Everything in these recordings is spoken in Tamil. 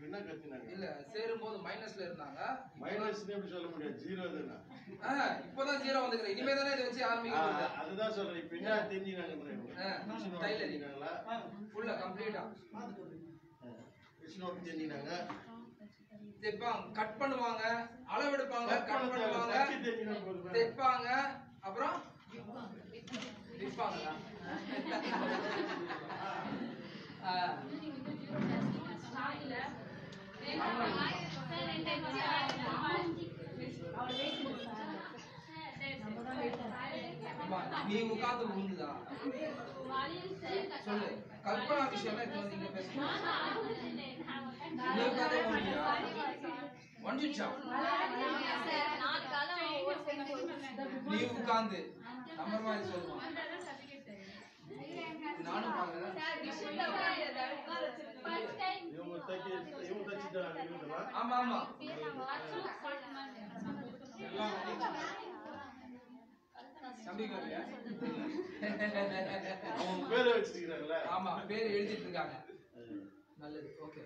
என்ன கத்தினாங்க இல்ல சேரும்போது மைனஸ்ல இருந்தாங்க மைனஸ்னு எப்படி சொல்ல முடியாது ஜீரோ தானே ஆ, இப்பதான் ஜீரோ வந்துக்கிறேன் இனிமே தானே இதை வச்சு ஆ, ஆரம்பிக்கிறது அதுதான் சொல்றேன் இப்ப என்ன தெரிஞ்சுனாங்க ஆ, டைலரிங் தெரிஞ்சுனாங்களா ஃபுல்லா கம்ப்ளீட்டா மிஷின் ஒர்க் தெரிஞ்சுனாங்க தைப்பாங்க கட் பண்ணுவாங்க அளவெடுப்பாங்க கட் பண்ணுவாங்க தச்சு தெரிஞ்சுனா போதுமா? தைப்பாங்க அப்புறம் விற்பாங்களா ஆ, ஆமா, நீ உட்கார்ந்து உண்டுதா சொல்லு கல்பனா விஷயம் எடுத்து வந்து இங்க பேசுங்க நீ உட்கார்ந்து உண்டியா வந்துச்சா நீ உட்கார்ந்து நம்ம மாதிரி சொல்லுவான் நானும் பாக்குறேன் இவங்க தச்சு இவங்க தச்சு தராங்க இவங்களா ஆமா ஆமா நம்பிக்கை வரலையா? அவங்க பேரை வச்சிருக்கிறாங்களே ஆமா பேர் எழுதிட்டு இருக்காங்க நல்லது ஓகே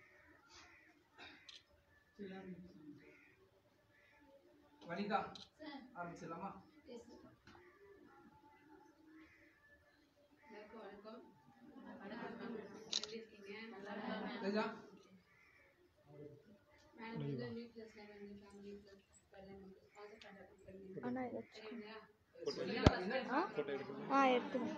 வனிதா ஆரம்பிச்சிடலாமா தேஜா அண்ணா இதை சொல்லிட்டா என்ன ஆ எடுத்துங்க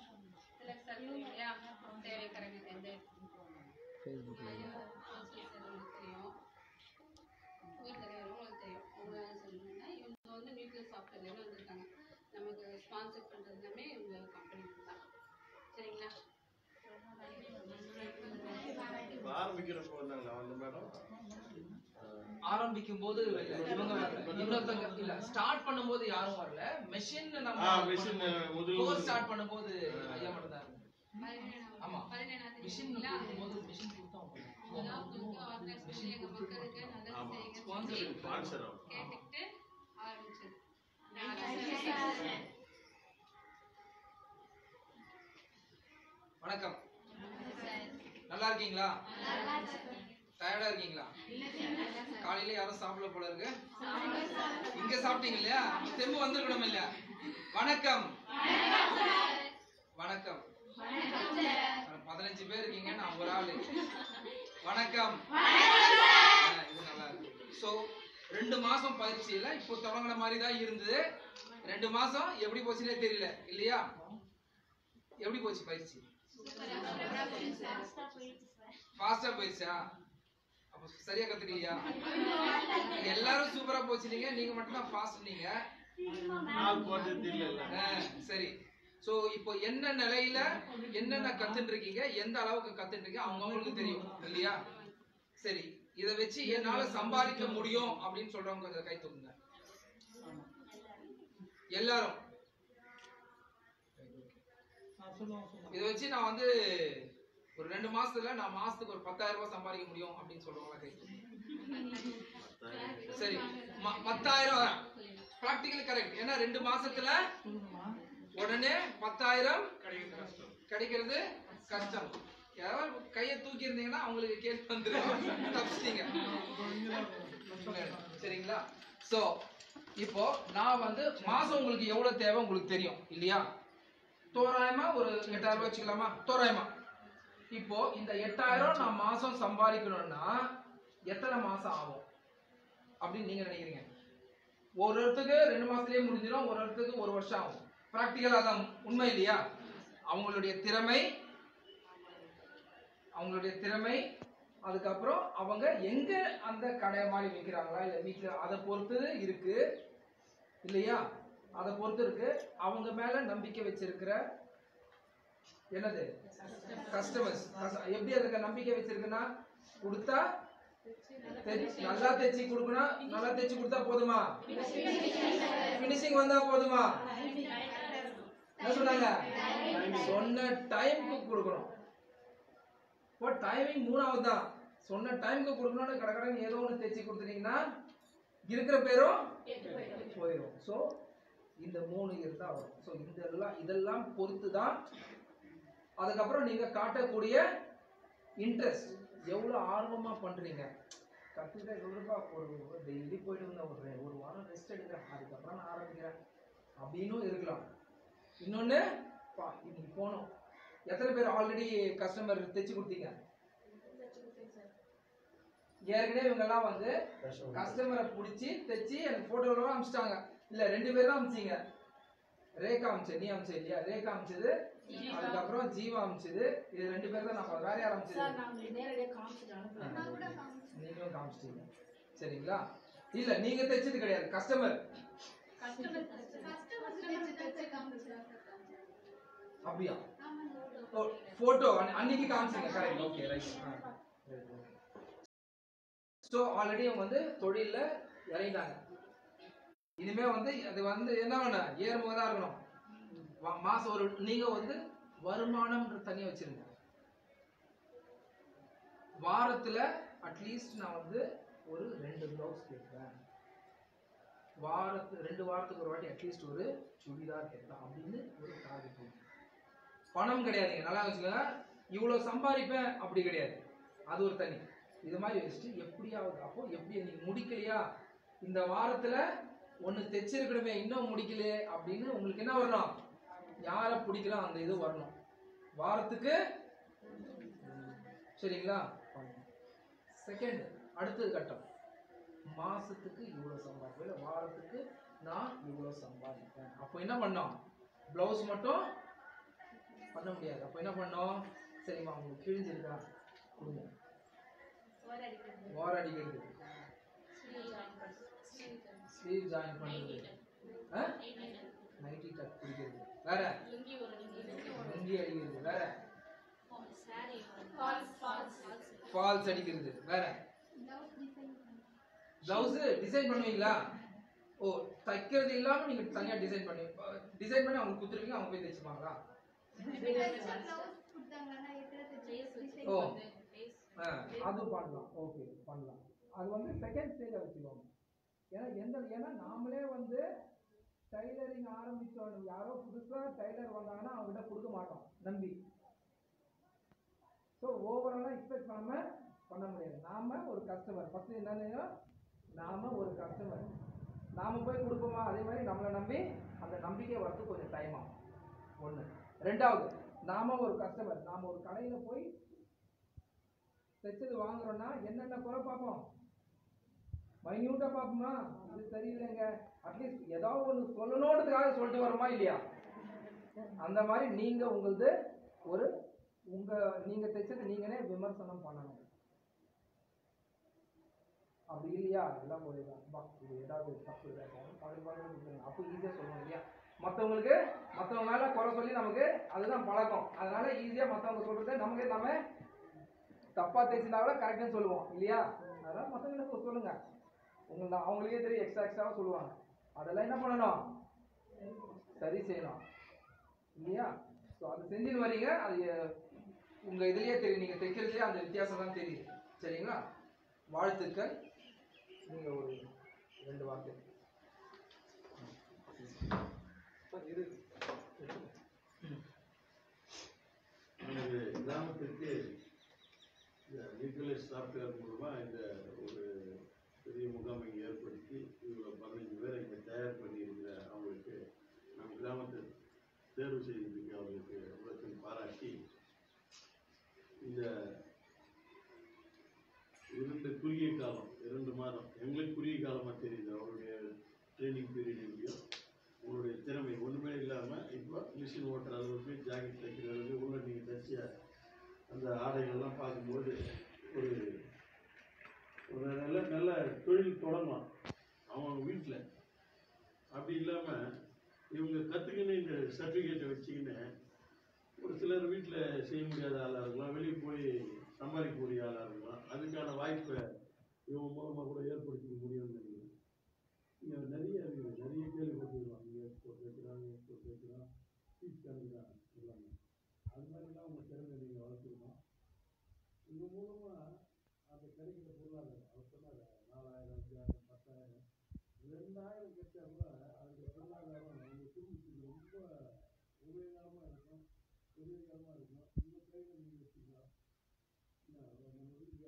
நமக்கு ஸ்பான்சர் பண்றது எல்லாமே உங்க கம்பெனி தான் சரிங்களா இப்ப ஆரம்பிக்கிறப்போ வந்தாங்களா அந்த மேடம் ஆரம்பிக்கும் போது இல்ல, இவங்க வரல இன்னொருத்தங்க இல்ல ஸ்டார்ட் பண்ணும்போது யாரும் வரல மெஷின் ஆ நம்ம மிஷின் முதல் கோர்ஸ் ஸ்டார்ட் பண்ணும்போது ஐயா மட்டும் தான் இருந்தாங்க. பதினேழாம் ஆமா பதினேழாம் மிஷின் தேதிங்களா கொடுக்கும்போது மிஷின் கொடுத்தோம் இதெல்லாம் உங்களுக்கு ஆர்கனைஸ் பண்ணி எங்க மக்களுக்கு நல்லது ஆமா செய்யுங்க ஸ்பான்சர் ஸ்பான்சர் ஆகும் கேட்டுக்கிட்டு ஆரம்பிச்சது வணக்கம் நல்லா இருக்கீங்களா டயர்டா இருக்கீங்களா காலையில யாரும் சாப்பிடல போல இருக்கு இங்க சாப்பிட்டீங்க இல்லையா தெம்பு வந்திருக்கணும் இல்லையா வணக்கம் வணக்கம் பதினஞ்சு பேர் இருக்கீங்க நான் ஒரு ஆளு வணக்கம் ஆ, இது நல்லா இருக்கு சோ ரெண்டு மாசம் பயிற்சியில இப்போ தொடங்கின மாதிரி தான் இருந்தது ரெண்டு மாசம் எப்படி போச்சுன்னே தெரியல இல்லையா எப்படி போச்சு பயிற்சி ஃபாஸ்டா போயிடுச்சா அப்ப சரியா கத்துக்கலையா எல்லாரும் சூப்பரா போச்சுனீங்க நீங்க மட்டும் தான் ஃபாஸ்ட் நீங்க நாள் போட்டு தெரியல ஆ, சரி சோ இப்போ என்ன நிலையில என்னென்ன கத்துட்டு இருக்கீங்க எந்த அளவுக்கு கத்துட்டு இருக்கீங்க அவங்க அவங்களுக்கு தெரியும் இல்லையா சரி இத வச்சு என்னால சம்பாதிக்க முடியும் அப்படின்னு சொல்றவங்க கொஞ்சம் கை தூக்குங்க எல்லாரும் இத வச்சு நான் வந்து ஒரு ரெண்டு மாசத்துல நான் மாசத்துக்கு ஒரு பத்தாயிரம் ரூபாய் சம்பாதிக்க முடியும் அப்படின்னு சொல்றவங்களா கை தூக்குங்க. சரி ம- பத்தாயிரம் ப்ராக்டிகலி கரெக்ட் ஏன்னா ரெண்டு மாசத்துல உடனே பத்தாயிரம் கிடைக்கிறது கஷ்டம் யாராவது கையை தூக்கி இருந்தீங்கன்னா அவங்களுக்கு கேள்வி வந்துடும் தப்பிச்சிட்டீங்க சரிங்களா சோ இப்போ நான் வந்து மாசம் உங்களுக்கு எவ்வளவு தேவை உங்களுக்கு தெரியும் இல்லையா தோராயமா ஒரு எட்டாயிரம் ரூபாய் வச்சுக்கலாமா தோராயமா இப்போ இந்த எட்டாயிரம் நான் மாசம் சம்பாதிக்கணும்னா எத்தனை மாசம் ஆகும் அப்படின்னு நீங்க நினைக்கிறீங்க ஒரு இடத்துக்கு ரெண்டு மாசத்துலயே முடிஞ்சிடும் ஒரு இடத்துக்கு ஒரு வருஷம் ஆகும் ப்ராக்டிக்கலா தான் உண்மை இல்லையா அவங்களுடைய திறமை அவங்களுடைய திறமை அதுக்கப்புறம் அவங்க எங்க அந்த கடை மாதிரி விற்கிறாங்களா இல்ல வீட்டுல அதை பொறுத்து இருக்கு இல்லையா அதை பொறுத்து இருக்கு அவங்க மேல நம்பிக்கை வச்சிருக்கிற என்னது கஸ்டமர்ஸ் எப்படி அதுக்கு நம்பிக்கை வச்சிருக்குன்னா கொடுத்தா தெச்- நல்லா தைச்சு கொடுக்கணும் நல்லா தைச்சு கொடுத்தா போதுமா ஃபினிஷிங் வந்தா போதுமா என்ன சொன்னாங்க சொன்ன டைம்க்கு கொடுக்கணும் இப்போ டைமிங் மூணாவது தான் சொன்ன டைம்க்கு கொடுக்கணும்னு கடற்கடன் ஏதோ ஒன்று தைச்சு கொடுத்துட்டீங்கன்னா இருக்கிற பேரும் போயிடும் ஸோ இந்த மூணு இருந்தா வரும் ஸோ இதெல்லாம் இதெல்லாம் பொறுத்து தான் அதுக்கப்புறம் நீங்க காட்டக்கூடிய இன்ட்ரெஸ்ட் எவ்வளோ ஆர்வமா பண்றீங்க கத்துக்கிட்ட சொல்றப்பா ஒரு டெய்லி போயிட்டு இருந்தேன் ஒரு ரெ- ஒரு வாரம் ரெஸ்ட் எடுக்கிறேன் அதுக்கப்புறம் நான் ஆரம்பிக்கிறேன் அப்படின்னும் இருக்கலாம் இன்னொன்னு பா இன்னைக்கு போனோம் எத்தனை பேர் ஆல்ரெடி கஸ்டமர் தைச்சு கொடுத்தீங்க ஏற்கனவே இவங்கெல்லாம் வந்து கஸ்டமரை பிடிச்சி தைச்சு எனக்கு போட்டோலாம் அனுப்பிச்சிட்டாங்க இல்ல ரெண்டு பேர் தான் அனுப்பிச்சீங்க ரேகா அமிச்சது நீ அமிச்ச இல்லையா ரேகா அமிச்சது அதுக்கப்புறம் ஜீவா அமிச்சது இது ரெண்டு பேர் தான் நான் வேற யார் அமிச்சது நீங்களும் காமிச்சிட்டீங்க சரிங்களா இல்ல நீங்க தைச்சது கிடையாது கஸ்டமர் அப்படியா போட்டோ அன்னைக்கு காமிச்சீங்க correct okay right so already அவங்க வந்து தொழில்ல இறங்கிட்டாங்க இனிமே வந்து அது வந்து என்ன வேணும் ஏறுமுகதா இருக்கணும் வா- மாசம் ஒரு நீங்க வந்து வருமானம் தனியா வச்சிருங்க வாரத்துல அட்லீஸ்ட் நான் வந்து ஒரு ரெண்டு பிளவுஸ் கேட்பேன் வாரத்து ரெண்டு வாரத்துக்கு ஒரு வாட்டி அட்லீஸ்ட் ஒரு சுடிதார் கேட்பேன் அப்படின்னு ஒரு டார்கெட் பணம் கிடையாதுங்க நல்லா வச்சுக்கோங்க இவ்வளோ சம்பாதிப்பேன் அப்படி கிடையாது அது ஒரு தனி இது மாதிரி வச்சுட்டு எப்படியாவது அப்போ எப்படி நீங்க முடிக்கலையா இந்த வாரத்துல ஒன்று தைச்சிருக்கணுமே இன்னும் முடிக்கல அப்படின்னு உங்களுக்கு என்ன வரணும் யாரை பிடிக்கலாம் அந்த இது வரணும் வாரத்துக்கு சரிங்களா செகண்ட் அடுத்தது கட்டம் மாசத்துக்கு இவ்வளோ சம்பாதிப்பேன் இல்லை வாரத்துக்கு நான் இவ்வளோ சம்பாதிப்பேன் அப்போ என்ன பண்ணோம் ப்ளவுஸ் மட்டும் பண்ண முடியாது அப்போ என்ன பண்ணோம் சரிம்மா உங்களுக்கு கிழிஞ்சிருக்கா கொடுங்க ஓர அடிக்கிறது ஸ்லீவ் ஜாயின் பண்ணுறது நைட்டி டக் பிடிக்கிறது வேற லுங்கி அடிக்கிறது வேற ஃபால்ஸ் அடிக்கிறது வேற பிளவுஸ் டிசைன் பண்ணுவீங்களா ஓ தைக்கிறது இல்லாம நீங்க தனியா டிசைன் பண்ணி டிசைன் பண்ணி அவங்க குத்துருவீங்க அவங்க போய் தைச்சுப்பாங்களா ஓ ஆ, அது பண்ணலாம் ஓகே பண்ணலாம் அது வந்து செகண்ட் ஸ்டேஜை வச்சுக்கோங்க ஏன்னா எந்த ஏன்னா நாமளே வந்து டைலரிங் ஆரம்பிச்சோம் யாரோ புதுசா டைலர் வந்தாங்கன்னா அவங்ககிட்ட கொடுக்க மாட்டோம் நம்பி ஸோ ஓவராலாக எக்ஸ்பெக்ட் பண்ணாம பண்ண முடியாது நாம ஒரு கஸ்டமர் ஃபர்ஸ்ட் என்னன்னா நாம ஒரு கஸ்டமர் நாம போய் கொடுப்போமா அதே மாதிரி நம்மளை நம்பி அந்த நம்பிக்கை வரதுக்கு கொஞ்சம் டைம் ஆகும் ஒன்று ரெண்டாவது நாம ஒரு கஸ்டமர் நாம ஒரு கடையில் போய் தைச்சது வாங்குறோம்னா என்னென்ன குறை பார்ப்போம் மைன்யூட்டா பார்ப்போமா இது சரியில்லைங்க அட்லீஸ்ட் ஏதாவது ஒன்று சொல்லணுன்றதுக்காக சொல்லிட்டு வரோமா இல்லையா அந்த மாதிரி நீங்க உங்களது ஒரு உங்க நீங்க தைச்சது நீங்களே விமர்சனம் பண்ணணும் அப்படி இல்லையா எல்லாம் ஒரு இதான். பா இது ஏதாவது தப்பு இருக்கும் பழைய பழைய கொடுத்துருங்க அப்போ ஈஸியாக சொல்லணும் இல்லையா மற்றவங்களுக்கு மற்றவங்க மேலே குறை சொல்லி நமக்கு அதுதான் பழக்கம் அதனால ஈஸியாக மற்றவங்க சொல்றதை நமக்கு நம்ம தப்பா தைச்சிருந்தா கூட கரெக்டாக சொல்லுவோம் இல்லையா அதனால மற்றவங்களுக்கு சொல்லுங்க உங்களுக்கு அவங்களுக்கே தெரியும் எக்ஸ்ட்ரா எக்ஸ்ட்ராவாக சொல்லுவாங்க அதெல்லாம் என்ன பண்ணணும் சரி செய்யணும் இல்லையா ஸோ அது செஞ்சுன்னு வரீங்க அது அஹ், உங்க இதுலயே தெரியும் நீங்க தைக்கிறதுலயே அந்த வித்தியாசம் தான் தெரியும் சரிங்களா வாழ்த்துக்கள் நீங்க ஒரு ரெண்டு வார்த்தை இது நமது கிராமத்திற்கு இந்த நியூக்ளியஸ் சாஃப்ட்வேர் மூலமா இந்த ஒரு பெரிய முகாமை ஏற்படுத்தி இவ்வளோ பதினஞ்சு பேரை இங்கே தயார் பண்ணியிருக்கிற அவங்களுக்கு நம் கிராமத்தை தேர்வு செய்ததுக்கு அவங்களுக்கு உள்ளத்தின் பாராட்டி இந்த இரண்டு குறுகிய காலம் இரண்டு மாதம் எங்களுக்கு குறுகிய காலமாக தெரியுது அவருடைய ட்ரைனிங் பீரியட் எப்படியோ உங்களுடைய திறமை ஒன்றுமே இல்லாமல் இப்போ மிஷின் ஓட்டுற அளவுக்கு ஜாக்கெட் தைக்கிற அளவுக்கு உள்ள நீங்கள் தைச்ச அந்த ஆடைகள்லாம் பார்க்கும்போது ஒரு ஒரு நல்ல நல்ல தொழில் தொடங்கலாம் அவங்க வீட்டில் அப்படி இல்லாமல் இவங்க கற்றுக்கின்னு இந்த சர்டிஃபிகேட்டை வச்சுக்கின்னு ஒரு சிலர் வீட்டில் செய்ய முடியாத ஆளாக இருக்கலாம் வெளியே போய் சம்பாதிக்கக்கூடிய ஆளாக இருக்கலாம் அதுக்கான வாய்ப்பை இவங்க மூலமாக கூட ஏற்படுத்திக்க முடியும்னு நினைக்கிறேன் இங்கே நிறைய இருக்குது நிறைய கேள்விப்பட்டிருக்கலாம் இங்கே எக்ஸ்போர்ட் வைக்கிறாங்க எக்ஸ்போர்ட் வைக்கிறான் ஃபீஸ் கணக்குறாங்க எல்லாமே அது மாதிரிலாம் உங்கள் திறமை நீங்கள் வளர்த்துக்கணும் இது மூலமாக அந்த கிடைக்கிற பொருளாதாரம் அவர் சொன்னார் நாலாயிரம் அஞ்சாயிரம் பத்தாயிரம் ரெண்டாயிரம் கிடைச்சா கூட அந்த பொருளாதாரம் உங்கள் குடும்பத்துக்கு ரொம்ப உபயோகமாக இருக்கும் உபயோகமாக இருக்கும் இந்த கையில் நீங்கள் வச்சுக்கலாம் என்ன, நம்ம வீட்டுக்கு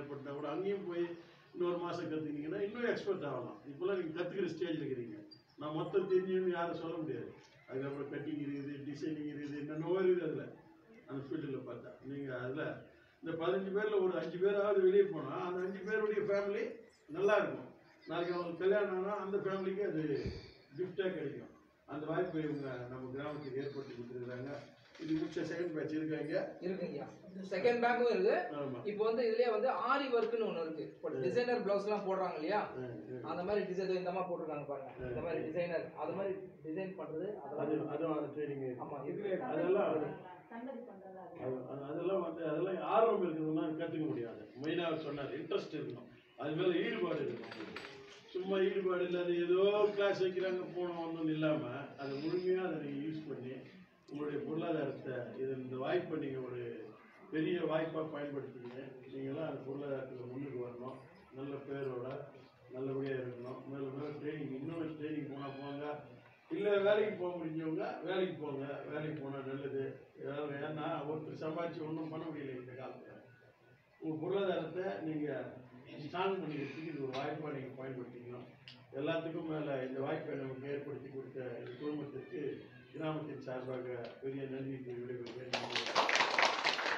ஏற்பட்டா கூட அங்கேயும் போய் இன்னொரு மாதம் கற்றுக்கினீங்கன்னா இன்னும் எக்ஸ்பர்ட் ஆகலாம் இப்போல்லாம் நீங்கள் கற்றுக்கிற ஸ்டேஜில் இருக்கிறீங்க நான் மொத்தம் தெரிஞ்சுன்னு யாரும் சொல்ல முடியாது அதுக்கப்புறம் கட்டிங் இருக்குது டிசைனிங் இருக்குது என்னென்னவோ இருக்குது அதில் அந்த ஃபீல்டில் பார்த்தா நீங்கள் அதில் இந்த பதினஞ்சு பேரில் ஒரு அஞ்சு பேராவது வெளியே போனால் அந்த அஞ்சு பேருடைய ஃபேமிலி நல்லா இருக்கும் நாளைக்கு அவங்களுக்கு கல்யாணம் ஆனால் அந்த ஃபேமிலிக்கு அது கிஃப்டாக கிடைக்கும் அந்த வாய்ப்பை இவங்க நம்ம கிராமத்துக்கு ஏற்படுத்தி கொடுத்துருக்குறாங்க இது முடிச்ச செகண்ட் பேட்ச் இருக்காங்க இருக்குங்கய்யா செகண்ட் பேக்கும் இருக்கு ஆமாம் இப்போ வந்து இதுலயே வந்து ஆரி ஒர்க்னு ஒன்று இருக்கு இப்போ டிசைனர் பிளவுஸ் எல்லாம் போடுறாங்க இல்லையா அந்த மாதிரி டிசைன் இந்த மாதிரி போட்டிருக்காங்க பாருங்க இந்த மாதிரி டிசைனர் அது மாதிரி டிசைன் பண்றது அது அதெல்லாம் அதுவும் அந்த ட்ரைனிங் ஆமா அதெல்லாம் அது- அது- அதெல்லாம் வந்து அதெல்லாம் ஆர்வம் இருக்குதுன்னா கற்றுக்க முடியாது மெயினாக அவர் சொன்னார் இன்ட்ரெஸ்ட் இருக்கணும் அது மேலே ஈடுபாடு இருக்கணும் உங்களுக்கு. சும்மா ஈடுபாடு இல்லாத ஏதோ கிளாஸ் வைக்கிறாங்க போனோம் ஒன்றும் இல்லாமல் அதை முழுமையாக அதை நீங்கள் யூஸ் பண்ணி உங்களுடைய பொருளாதாரத்தை இது இந்த வாய்ப்பை நீங்கள் ஒரு பெரிய வாய்ப்பாக பயன்படுத்திக்கிங்க நீங்களாம் அந்த பொருளாதாரத்தில் முன்னுக்கு வரணும் நல்ல பேரோட நல்லபடியாக இருக்கணும் மேலும் மேலும் ட்ரைனிங் இன்னும் ட்ரைனிங் போனால் போங்க இல்லை வேலைக்கு போக முடிஞ்சவங்க வேலைக்கு போங்க வேலைக்கு போனால் நல்லது ஏதாவது ஏன்னா ஒருத்தர் சம்பாதிச்சு ஒன்றும் பண்ண முடியல இந்த காலத்தில் உங்கள் பொருளாதாரத்தை நீங்கள் ஸ்ட்ராங் பண்ணிக்கிறதுக்கு இது ஒரு வாய்ப்பாக நீங்கள் பயன்படுத்திக்கணும் எல்லாத்துக்கும் மேலே இந்த வாய்ப்பை நமக்கு ஏற்படுத்தி கொடுத்த இந்த குடும்பத்திற்கு கிராமத்தின் சார்பாக பெரிய நன்றி கூறி விடைபெறுகிறேன் நன்றி.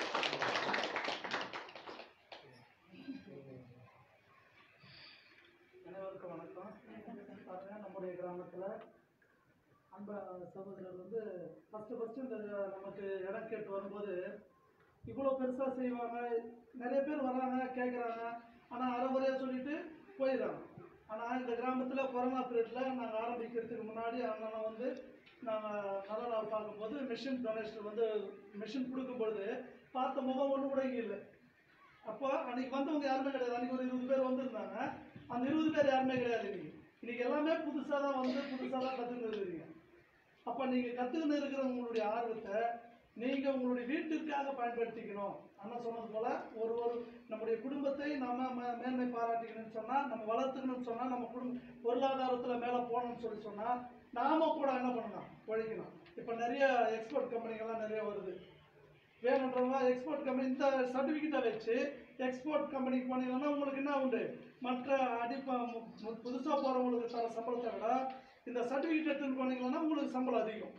அனைவருக்கும் வணக்கம் பாருங்க நம்முடைய கிராமத்தில் அன்ப சகோதரர் வந்து ஃபஸ்ட்டு ஃபஸ்ட்டு இந்த நமக்கு இடம் கேட்டு வரும்போது இவ்வளோ பெருசாக செய்வாங்க நிறைய பேர் வராங்க கேட்குறாங்க ஆனால் அரைமுறையாக சொல்லிட்டு போயிடுறாங்க ஆனால் இந்த கிராமத்தில் கொரோனா பீரியடில் நாங்கள் ஆரம்பிக்கிறதுக்கு முன்னாடி அண்ணன் வந்து நாங்கள் நல்ல நாள் பார்க்கும்போது மிஷின் டொனேஷன் வந்து மிஷின் கொடுக்கும் பொழுது பார்த்த முகம் ஒன்று கூட இங்கே இல்லை அப்போ அன்னைக்கு வந்தவங்க யாருமே கிடையாது அன்னைக்கு ஒரு இருபது பேர் வந்திருந்தாங்க அந்த இருபது பேர் யாருமே கிடையாது இன்னைக்கு இன்னைக்கு எல்லாமே புதுசாக தான் வந்து புதுசாக தான் கற்றுக்கிட்டு இருக்கிறீங்க அப்போ நீங்கள் கற்றுக்கிட்டு இருக்கிற உங்களுடைய ஆர்வத்தை நீங்கள் உங்களுடைய வீட்டிற்காக பயன்படுத்திக்கணும் அண்ணா சொன்னது போல ஒரு ஒரு நம்முடைய குடும்பத்தை நாம மே- மேன்மை பாராட்டிக்கணும்னு சொன்னால் நம்ம வளர்த்துக்கணும்னு சொன்னால் நம்ம குடும்ப பொருளாதாரத்தில் மேலே போகணும்னு சொல்லி சொன்னால் நாம கூட என்ன பண்ணணும் உழைக்கணும் இப்போ நிறைய எக்ஸ்போர்ட் கம்பெனிகள்லாம் நிறைய வருது வேணுன்றவங்க எக்ஸ்போர்ட் கம்பெனி இந்த சர்டிஃபிகேட்டை வச்சு எக்ஸ்போர்ட் கம்பெனிக்கு போனீங்கன்னா உங்களுக்கு என்ன உண்டு மற்ற அடிப்ப புதுசாக போகிறவங்களுக்கு தர சம்பளத்தை விட இந்த சர்டிஃபிகேட் எடுத்துன்னு போனீங்கன்னா உங்களுக்கு சம்பளம் அதிகம்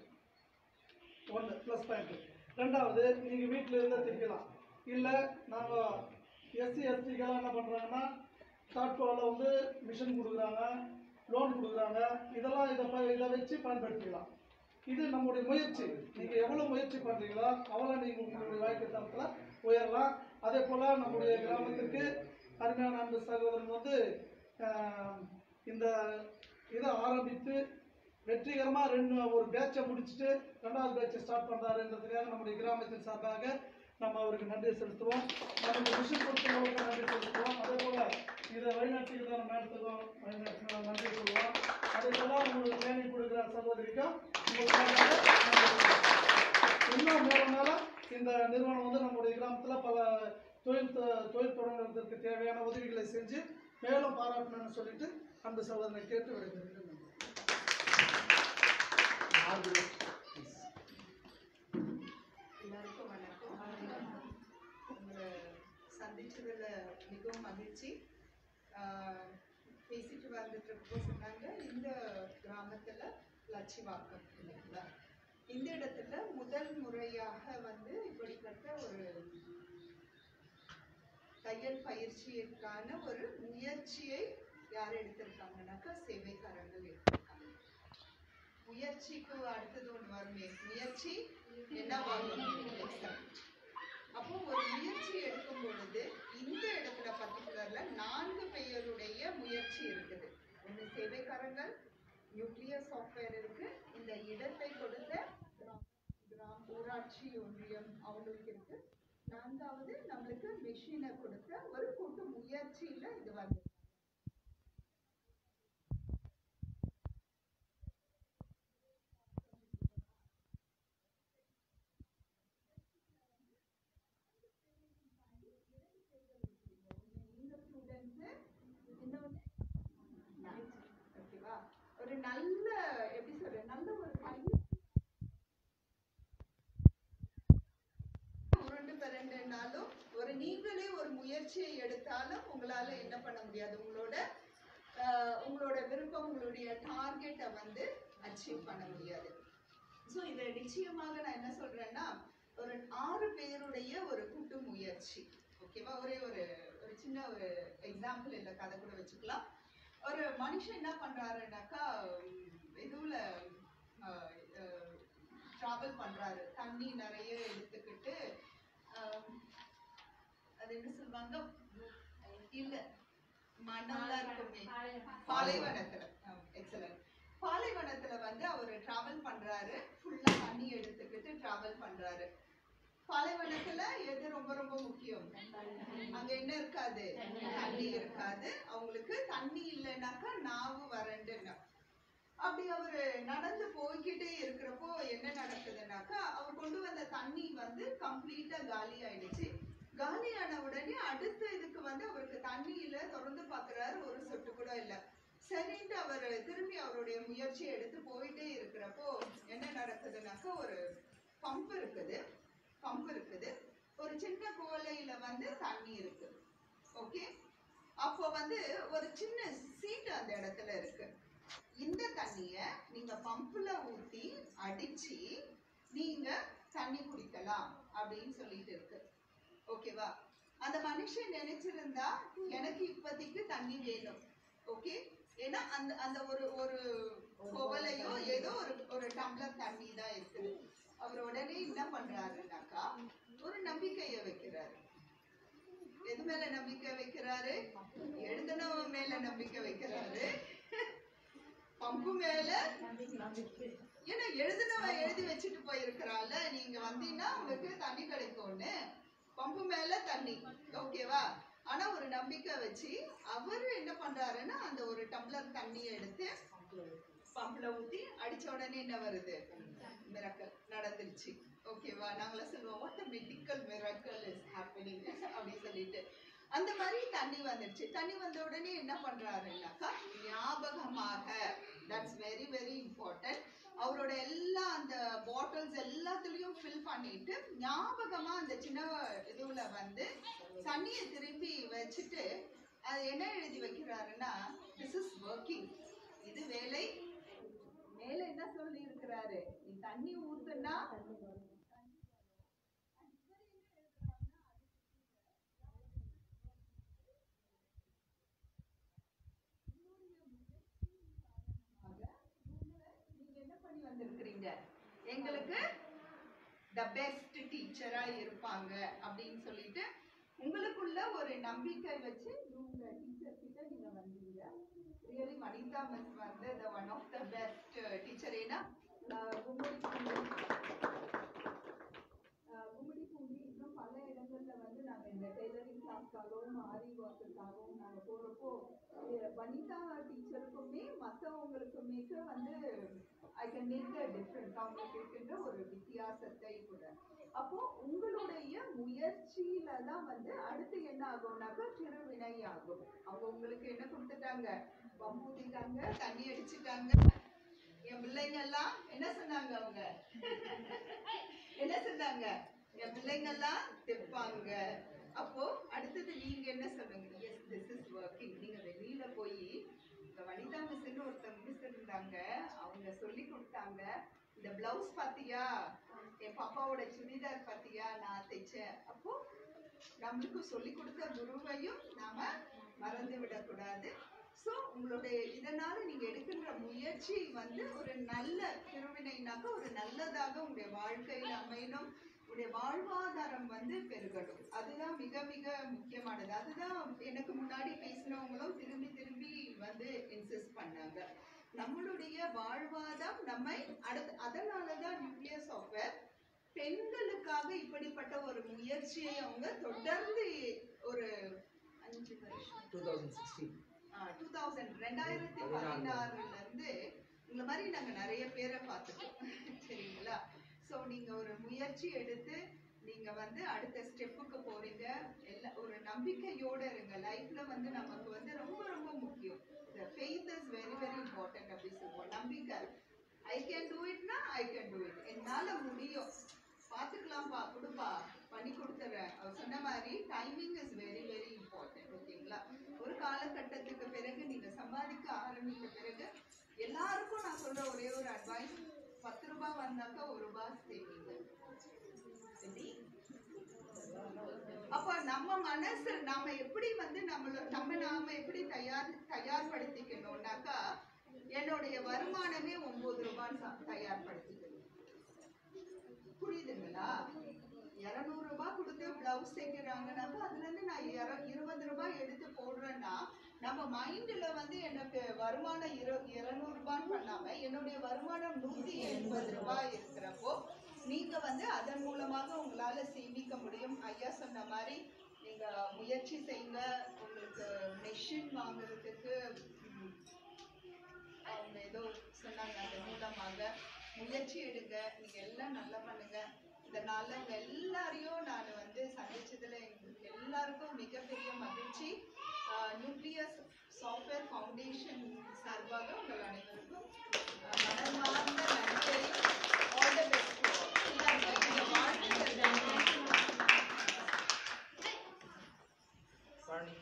ஒன்று ப்ளஸ் பாயிண்ட் ரெண்டாவது நீங்கள் வீட்டில் இருந்தால் திரிக்கலாம் இல்லை நாங்கள் எஸ்சி எஸ்டிக்கெல்லாம் என்ன பண்ணுறாங்கன்னா தாட்கோவில் வந்து மிஷின் கொடுக்குறாங்க லோன் கொடுக்குறாங்க இதெல்லாம் இதை ப- இதை வச்சு பயன்படுத்திக்கலாம் இது நம்முடைய முயற்சி நீங்கள் எவ்வளோ முயற்சி பண்ணுறீங்களோ அவ்வளோ நீங்கள் உங்களுடைய வாழ்க்கை தரத்தில் உயரலாம் அதே போல் நம்முடைய கிராமத்திற்கு அருமையான அன்பு சகோதரன் வந்து ஆஹ், இந்த இதை ஆரம்பித்து வெற்றிகரமாக ரெண்டு ஒரு பேட்சை முடிச்சுட்டு ரெண்டாவது பேட்சை ஸ்டார்ட் பண்ணுறாருன்றதுக்காக நம்முடைய கிராமத்தின் சார்பாக நம்ம அவருக்கு நன்றி செலுத்துவோம் நமக்கு மிஷின் கொடுத்தவங்களுக்கு நன்றி செலுத்துவோம் அதே போல் இதை வழிநடத்திக்கிற மேடத்துக்கும் வழிநடத்தின நன்றி சொல்லுவோம் அதே போல் உங்களுக்கு ட்ரைனிங் கொடுக்குற சகோதரிக்கும் உங்களுக்கு நன்றி சொல்லுவோம். இன்னும் மூணு நாளா இந்த நிறுவனம் வந்து நம்முடைய கிராமத்தில் பல தொழில் தொ- தொழில் தொடங்குறதுக்கு தேவையான உதவிகளை செஞ்சு மேலும் பாராட்டணும்னு சொல்லிட்டு அந்த சகோதரனை கேட்டு விடைபெறுகிறேன் நன்றி. எல்லாருக்கும் வணக்கம் உங்களை சந்திச்சதுல மிகவும் மகிழ்ச்சி ஆஹ் பேசிட்டு வந்துட்டு இருக்கப்போ சொன்னாங்க இந்த கிராமத்துல லட்சிவாக்கம் இல்லைங்களா இந்த இடத்துல முதல் முறையாக வந்து இப்படிப்பட்ட ஒரு தையல் பயிற்சியிற்கான ஒரு முயற்சியை யார் எடுத்திருக்காங்கனாக்கா சேவைக்காரர்கள் எடுத்திருக்காங்க முயற்சிக்கு அடுத்தது ஒன்று வருமே முயற்சி என்ன வாங்கணும் அப்போ ஒரு முயற்சி எடுக்கும் பொழுது இந்த இடத்துல பர்டிகுலர்ல நான்கு பெயருடைய முயற்சி இருக்குது ஒன்று சேவைக்காரங்கள் நியூக்ளியர் சாஃப்ட்வேர் இருக்கு இந்த இடத்தை கொடுத்த கிராம் கிராம் ஊராட்சி ஒன்றியம் அவங்களுக்கு இருக்கு நான்காவது நம்மளுக்கு மெஷினை கொடுத்த ஒரு கூட்டு முயற்சியில இது வந்து இந்த ஸ்டூடெண்ட்ஸு இன்னொன்று ஓகேவா ஒரு நல்ல எப்படி சொல்றது நல்ல ஒரு பையன் உருண்டு பிறண்டுனாலும் ஒரு நீங்களே ஒரு முயற்சியை எடுத்து உங்களால என்ன பண்ண முடியாது உங்களோட ஆஹ், உங்களோட விருப்பம் உங்களுடைய டார்கெட்டை வந்து அச்சீவ் பண்ண முடியாது ஸோ இதை நிச்சயமாக நான் என்ன சொல்றேன்னா ஒரு ஆறு பேருடைய ஒரு கூட்டு முயற்சி ஓகேவா ஒரே ஒரு ஒரு சின்ன ஒரு எக்ஸாம்பிள் இல்லை கதை கூட வச்சுக்கலாம் ஒரு மனுஷன் என்ன பண்றாருனாக்கா உம், இதுல டிராவல் பண்றாரு தண்ணி நிறைய எடுத்துக்கிட்டு ஆஹ், அது என்ன சொல்லுவாங்க இல்ல மணல்லாம் இருக்குமே பாலைவனத்துல எக்ஸலன்ட் பாலைவனத்துல வந்து அவர் டிராவல் பண்றாரு ஃபுல்லா தண்ணி எடுத்துக்கிட்டு டிராவல் பண்றாரு பாலைவனத்துல எது ரொம்ப ரொம்ப முக்கியம் அங்க என்ன இருக்காது தண்ணி இருக்காது அவங்களுக்கு தண்ணி இல்லைனாக்கா நாவு வறண்டுன்னா அப்படி அவரு நடந்து போய்கிட்டே இருக்கிறப்போ என்ன நடக்குதுன்னாக்கா அவர் கொண்டு வந்த தண்ணி வந்து கம்ப்ளீட்டா காலி ஆயிடுச்சு காலியான உடனே அடுத்த இதுக்கு வந்து அவருக்கு தண்ணி இல்ல திறந்து பாக்குறாரு ஒரு சொட்டு கூட இல்ல சரின்ட்டு அவர் திரும்பி அவருடைய முயற்சியை எடுத்து போயிட்டே இருக்கிறப்போ என்ன நடக்குதுனாக்கா ஒரு பம்ப் இருக்குது பம்ப் இருக்குது ஒரு சின்ன குவளையில வந்து தண்ணி இருக்கு ஓகே அப்போ வந்து ஒரு சின்ன சீட்டு அந்த இடத்துல இருக்கு இந்த தண்ணிய நீங்க பம்புல ஊத்தி அடிச்சு நீங்க தண்ணி குடிக்கலாம் அப்படின்னு சொல்லிட்டு இருக்கு ஓகேவா அந்த மனுஷன் நினைச்சிருந்தா எனக்கு இப்போதைக்கு தண்ணி வேணும் ஓகே ஏன்னா அந்த அந்த ஒரு ஒரு குவலையோ ஏதோ ஒரு ஒரு டம்ளர் தண்ணி தான் இருக்குது அவர் உடனே என்ன பண்றாருனாக்கா ஒரு நம்பிக்கையை வைக்கிறாரு எது மேல நம்பிக்கை வைக்கிறாரு எழுதினவன் மேல நம்பிக்கை வைக்கிறாரு பம்பு மேல ஏன்னா எழுதினவன் எழுதி வச்சுட்டு போயிருக்கிறான்ல நீங்க வந்தீங்கன்னா உங்களுக்கு தண்ணி கிடைக்கும்னு பம்பு மேல தண்ணி ஓகேவா ஆனா ஒரு நம்பிக்கை வச்சு அவரு என்ன பண்றாருன்னா அந்த ஒரு டம்ளர் தண்ணியை எடுத்து பம்புல ஊத்தி அடிச்ச உடனே என்ன வருது மிரக்கல் நடந்துருச்சு ஓகேவா நாங்களா சொல்லுவோம் what a mythical miracle is happening அப்படின்னு சொல்லிட்டு அந்த மாதிரி தண்ணி வந்துடுச்சு தண்ணி வந்த உடனே என்ன பண்றாருன்னாக்கா ஞாபகமாக தட்ஸ் வெரி வெரி இம்பார்ட்டன்ட் அவரோட எல்லா அந்த பாட்டில்ஸ் எல்லாத்துலயும் ஃபில் பண்ணிட்டு ஞாபகமா அந்த சின்ன இதுல வந்து தண்ணியை திரும்பி வச்சுட்டு அது என்ன எழுதி வைக்கிறாருன்னா திஸ் இஸ் ஒர்க்கிங் இது வேலை மேல என்ன சொல்லி இருக்கிறாரு நீ தண்ணி ஊத்துனா நீங்க என்ன பண்ணி வந்திருக்கிறீங்க எங்களுக்கு த பெஸ்ட் டீச்சரா இருப்பாங்க அப்படின்னு சொல்லிட்டு உங்களுக்குள்ள ஒரு நம்பிக்கை வச்சு இவங்க டீச்சர் கிட்ட நீங்க வந்தீங்க ரியலி வனிதா மிஸ் வந்து the one of the best teacher ஏன்னா ஆஹ், கும்மிடி பூண்டி ஆஹ், கும்மிடி பூண்டி இன்னும் பல இடங்கள்ல வந்து நாங்க இந்த டெய்லரிங் கிளாஸ்க்காகவும் ஆரி ஒர்க்குக்காகவும் நாங்க போறப்போ அஹ், வனிதா டீச்சருக்குமே மற்றவங்களுக்குமே வந்து I can make a difference அவங்களுக்கு இருக்கின்ற ஒரு வித்தியாசத்தை கூட அப்போ உங்களுடைய முயற்சியில தான் வந்து அடுத்து என்ன ஆகும்னாக்கா திருவினை ஆகும் அவங்க உங்களுக்கு என்ன கொடுத்துட்டாங்க பம்பு ஊத்திட்டாங்க தண்ணி அடிச்சிட்டாங்க என் பிள்ளைங்க எல்லாம் என்ன சொன்னாங்க அவங்க என்ன சொன்னாங்க என் பிள்ளைங்க எல்லாம் தெப்பாங்க அப்போ அடுத்தது நீங்க என்ன சொல்லுங்க எஸ் திஸ் இஸ் ஒர்க்கிங் நீங்க வெளியில போய் இந்த வனிதா மிஸ்ன்னு ஒருத்தவங்க மிஸ் இருந்தாங்க அவங்க சொல்லி கொடுத்தாங்க இந்த பிளவுஸ் பாத்தியா என் பாப்பாவோட சுடிதார் பாத்தியா நான் தைச்சேன் அப்போ நம்மளுக்கு சொல்லி கொடுத்த குருவையும் நாம மறந்து விடக்கூடாது ஸோ உங்களுடைய இதனால நீங்க எடுக்கின்ற முயற்சி வந்து ஒரு நல்ல திருவினைனாக்க ஒரு நல்லதாக உங்களுடைய வாழ்க்கையில் அமையணும் உங்களுடைய வாழ்வாதாரம் வந்து பெருகணும் அதுதான் மிக மிக முக்கியமானது அதுதான் எனக்கு முன்னாடி பேசினவங்களும் திரும்பி திரும்பி வந்து இன்சிஸ்ட் பண்ணாங்க நம்மளுடைய வாழ்வாதாரம் நம்மை அடுத்து அதனால தான் நியூக்ளியர் சாஃப்ட்வேர் பெண்களுக்காக இப்படிப்பட்ட ஒரு முயற்சியை அவங்க தொடர்ந்து ஒரு அஞ்சு வருஷம் two thousand sixteen two thousand ரெண்டாயிரத்தி பதினாறுல இருந்து இந்த மாதிரி நாங்க நிறைய பேரை பார்த்துட்டோம் சரிங்களா ஸோ நீங்க ஒரு முயற்சி எடுத்து நீங்க வந்து அடுத்த ஸ்டெப்புக்கு போறீங்க எல்லா ஒரு நம்பிக்கையோட இருங்க லைஃப்ல வந்து நமக்கு வந்து ரொம்ப ரொம்ப முக்கியம் faith is very very important அப்படி சொல்லுவோம் நம்பிக்கை ஐ கேன் டூ இட்னா ஐ கேன் டூ இட் என்னால முடியும் பார்த்துக்கலாம்ப்பா கொடுப்பா பண்ணி கொடுத்துறேன் அவர் சொன்ன மாதிரி timing is very very important ஓகேங்களா காலகட்டத்துக்கு பிறகு நீங்க சம்பாதிக்க ஆரம்பித்த பிறகு எல்லாருக்கும் நான் சொல்ற ஒரே ஒரு அட்வைஸ் பத்து ரூபாய் வந்தாக்கா ஒரு ரூபாய் சேவிங்க சரி அப்ப நம்ம மனசு நாம எப்படி வந்து நம்மள நம்ம நாம எப்படி தயார் தயார்படுத்திக்கணும்னாக்கா என்னுடைய வருமானமே ஒன்பது ரூபாய் தயார்படுத்திக்கணும் புரியுதுங்களா இருநூறு ரூபாய் கொடுத்து பிளவுஸ் தைக்கிறாங்கனாக்கா அதுல இருந்து நான் இர- இருபது ரூபாய் எடுத்து போடுறேன்னா நம்ம மைண்ட்ல வந்து எனக்கு வருமானம் இரு இருநூறு ரூபான்னு பண்ணாம என்னுடைய வருமானம் நூத்தி எண்பது ரூபாய் இருக்கிறப்போ நீங்க வந்து அதன் மூலமாக உங்களால சேமிக்க முடியும் ஐயா சொன்ன மாதிரி நீங்க முயற்சி செய்யுங்க உங்களுக்கு மெஷின் வாங்குறதுக்கு ம், அவங்க ஏதோ சொன்னாங்க அது மூலமாக முயற்சி எடுங்க நீங்க எல்லாம் நல்லா பண்ணுங்க இதனால உங்க எல்லாரையும் நான் வந்து சந்திச்சதுல எங்களுக்கு எல்லாருக்கும் மிகப்பெரிய மகிழ்ச்சி நியூக்ளியஸ் சாஃப்ட்வேர் ஃபவுண்டேஷன் சார்பாக உங்கள் அனைவருக்கும் ஆஹ், மனமார்ந்த நன்றி ஆல் தி பெஸ்ட் இந்த வாழ்த்துக்கள் பழனி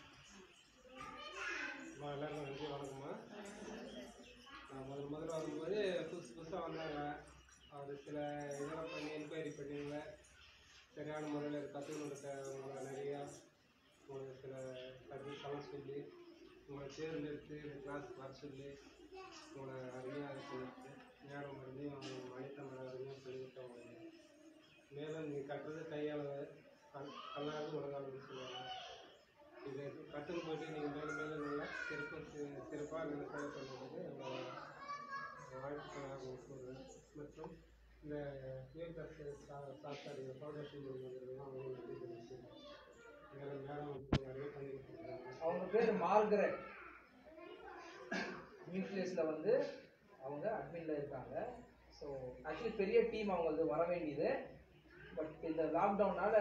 அம்மா எல்லாருக்கும் நன்றி வணக்கம்மா நான் முதல் முதல்ல வரும்போது புதுசு புதுசாக வந்தாங்க அது சில இதெல்லாம் பண்ணி என்கொயரி பண்ணிங்க சரியான முறையில் இது கற்றுக்கணுன்றத உங்களை நிறையா உங்களுக்கு சில சர்வீஸ்லாம் சொல்லி உங்களை தேர்ந்தெடுத்து இந்த கிளாஸ் வர சொல்லி உங்களை அருமையாக சொல்லிட்டு நேரம் மறுபடியும் மணித்தமிழ் அருமையாக சொல்லிவிட்டு உங்களுக்கு மேலும் நீங்கள் கட்டுறது கையாள கல் கல்லாது உலகாளன்னு சொல்லுவாங்க இது கட்டும் போட்டு நீங்கள் மேலும் மேலும் நல்லா சிறப்பு சி- சிறப்பாக நல்ல சேவை பண்ணுறது என்னோட வாழ்த்துக்களாக உங்களுக்கு கூறுவேன் மற்றும் இந்த யூஎஸ் சாஸ்திரி ஃபவுண்டேஷன் மூலமாக அவங்களும் நன்றி தெரிவிச்சுக்கிறேன் மேலும் மேடம் வந்து நிறைய பண்ணி கொடுத்துருக்காங்க அவங்க பேர் மார்கரெட் நியூக்ளியஸில் வந்து அவங்க அட்மின்ல இருக்காங்க ஸோ ஆக்சுவலி பெரிய டீம் அவங்களுக்கு வர வேண்டியது பட் இந்த லாக்டவுனால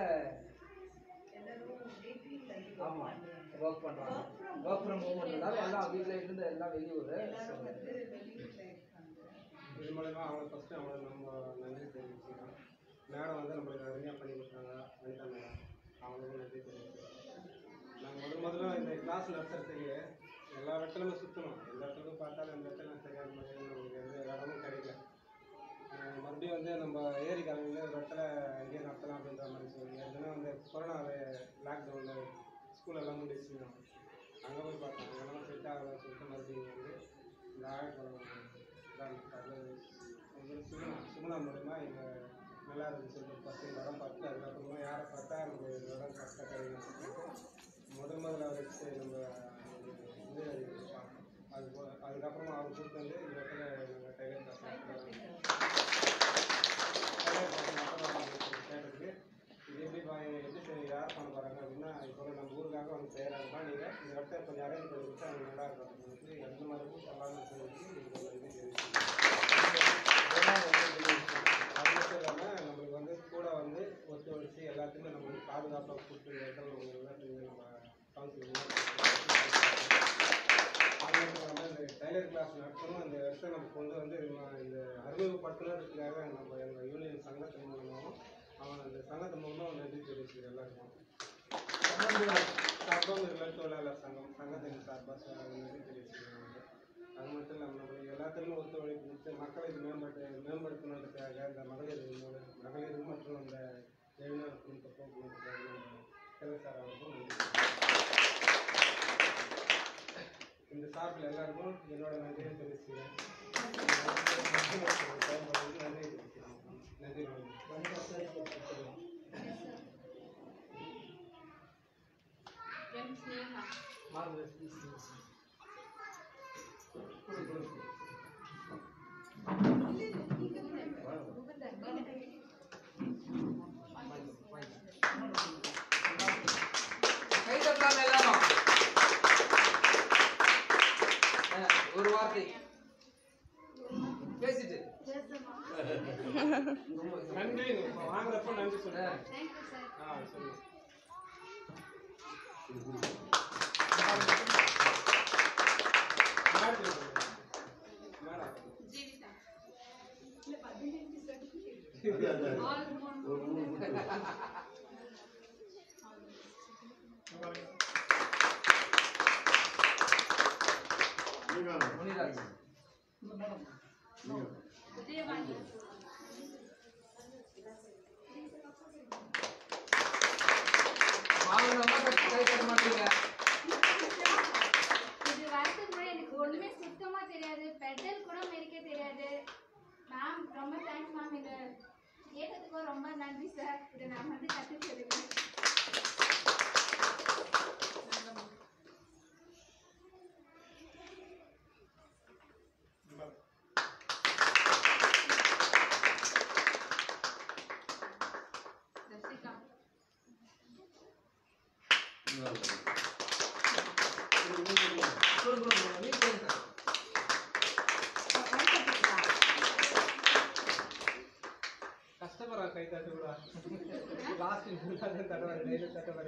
ஆமாம் ஒர்க் பண்ணுறாங்க ஒர்க் ஃப்ரம் ஹோம்ன்றதால எல்லாம் வீட்டில் இருந்து எல்லாம் வெளியூர் எல்லாரும் வந்து வெளியூர்ல இருக்காங்க இது மூலமா அவங்க ஃபஸ்ட்டு அவங்களுக்கு நம்ம நன்றி தெரிவிச்சுக்கிறோம் மேடம் வந்து நம்மளுக்கு அருமையாக பண்ணி கொடுத்தாங்க வனிதா மேடம் அவங்களுக்கும் நன்றி தெரிவிச்சுக்கிறோம் நாங்கள் முதல் முதல்ல இந்த கிளாஸ் நடத்துறதுக்கு எல்லா இடத்துலையுமே சுற்றணும் எந்த இடத்துலையும் பார்த்தாலும் இந்த இடத்துல சரியான முறையில் நமக்கு எந்த இடமும் கிடைக்கல அஹ் மறுபடியும் வந்து நம்ம ஏரி காலனியில் ஒரு இடத்துல இங்கே நடத்தலாம் அப்படின்ற மாதிரி சொல்லி ஏற்கனவே வந்து கொரோனா லாக்டவுனில் ஸ்கூல் எல்லாம் முடிச்சுங்க அங்கே போய் பார்த்தோம் அங்கெல்லாம் செட் ஆகலை சொல்லிட்டு மறுபடியும் வந்து இந்த ஆழ்கலம் வந்து சுகுணா சுகுணா மூலயமா இங்கே நல்லா இருக்குன்னு சொல்லிட்டு பத்து இடம் பார்த்து அதுக்கப்புறமா யாரை பார்த்தா நம்ம இந்த இடம் கரெக்டாக கிடைக்கும் சொல்லிட்டு முதல் முதல்ல வச்சு நம்ம இது பார்த்தோம் அது போ அதுக்கப்புறமா அவர் கூப்பிட்டு வந்து இந்த இடத்துல நாங்கள் டைலர் கேட்டதுக்கு இது எப்படி பா- எப்படி சரி யார் பண்ண போகிறாங்க அப்படின்னா இப்போ நம்ம ஊருக்காக வந்து செய்கிறாங்கப்பா நீங்கள் இந்த இடத்த கொஞ்சம் அரேஞ்ச் பண்ணி கொடுத்தா அவங்க நல்லா இருக்கும் அப்படின்னு சொல்லி எந்த மாதிரியும் சொல்லாமல் சொல்லி இது இது தெரிவிச்சு அது மட்டும் இல்லாமல் நம்மளுக்கு வந்து கூட வந்து ஒத்துழைச்சி எல்லாத்தையுமே நம்மளுக்கு பாதுகாப்பாக கூப்பிட்டு இந்த இடத்துல நம்ம எல்லாத்தையுமே நம்ம கவுன்சிலிங் அது மட்டும் இல்லாமல் இந்த டைலர் கிளாஸ் நடத்தணும் அந்த இடத்த நம்ம கொண்டு வந்து நம்ம இந்த அறிமுகப்படுத்துனதுக்காக நம்ம எங்கள் யூனியன் சங்கத்தின் மூலமாகவும் அவன் அந்த சங்கத்தின் மூலமாக நன்றி தெரிவிச்சுக்கிறேன் எல்லாருக்கும் சங்கம் இல்லை தொழிலாளர் சங்கம் சங்கத்தின் சார்பாக நன்றி தெரிவிச்சுக்கிறேன் அது மட்டும் இல்லாமல் நம்ம எல்லாத்துலேயும் ஒத்துழைப்பு கொடுத்து மக்களை இது மேம்பட்டு மேம்படுத்தணுன்றதுக்காக இந்த மகளிர் மூலம் மகளிர் மற்றும் அந்த எழுநர் குடும்ப போக்குவரத்துக்காக நம்ம செல்வசார் அவருக்கும் நன்றி இந்த சார்பில் எல்லாருக்கும் என்னோட நன்றியை தெரிவிச்சுக்கிறேன் நன்றி தெரிவிச்சுக்கிறேன் நன்றி வணக்கம் எம் ஸ்னேகா மார்கரெட் ப்ளீஸ் கை தட்டலாம் எல்லாரும் ஆ, ஒரு வார்த்தை பேசிட்டு நன்றி வாங்குறப்ப நன்றி ஆ, சொல்லுங்கள் தேங்க்யூ சார் ஆ சொல்லுங்கள் மேடம் ஜீவிதா அது அது அது. ஆல் ஒன் ஒரு மூணு மூணு வாங்க முனிராஜ் இந்த மேடம் நீங்க. விஜயவாணி வாங்கினோம்னா கை தர மாட்டீங்க இது வரதுக்கு முன்னாடி எனக்கு ஒண்ணுமே சுத்தமா தெரியாது பெடல் கூட மெரிக்க தெரியாது மேம் ரொம்ப தேங்க்ஸ் மேம் இதை கேட்டதுக்கும் ரொம்ப நன்றி சார் இதை நான் வந்து கற்றுக்கிறதுக்கு தர்ஷிகா நீங்க வாங்க. கொடுங்க கொடுங்க நீ கொடுங்க கஷ்டப்படுறா கை தட்டு விட லாஸ்ட் தட்டுவாரு டெய்லி தட்டுவாரு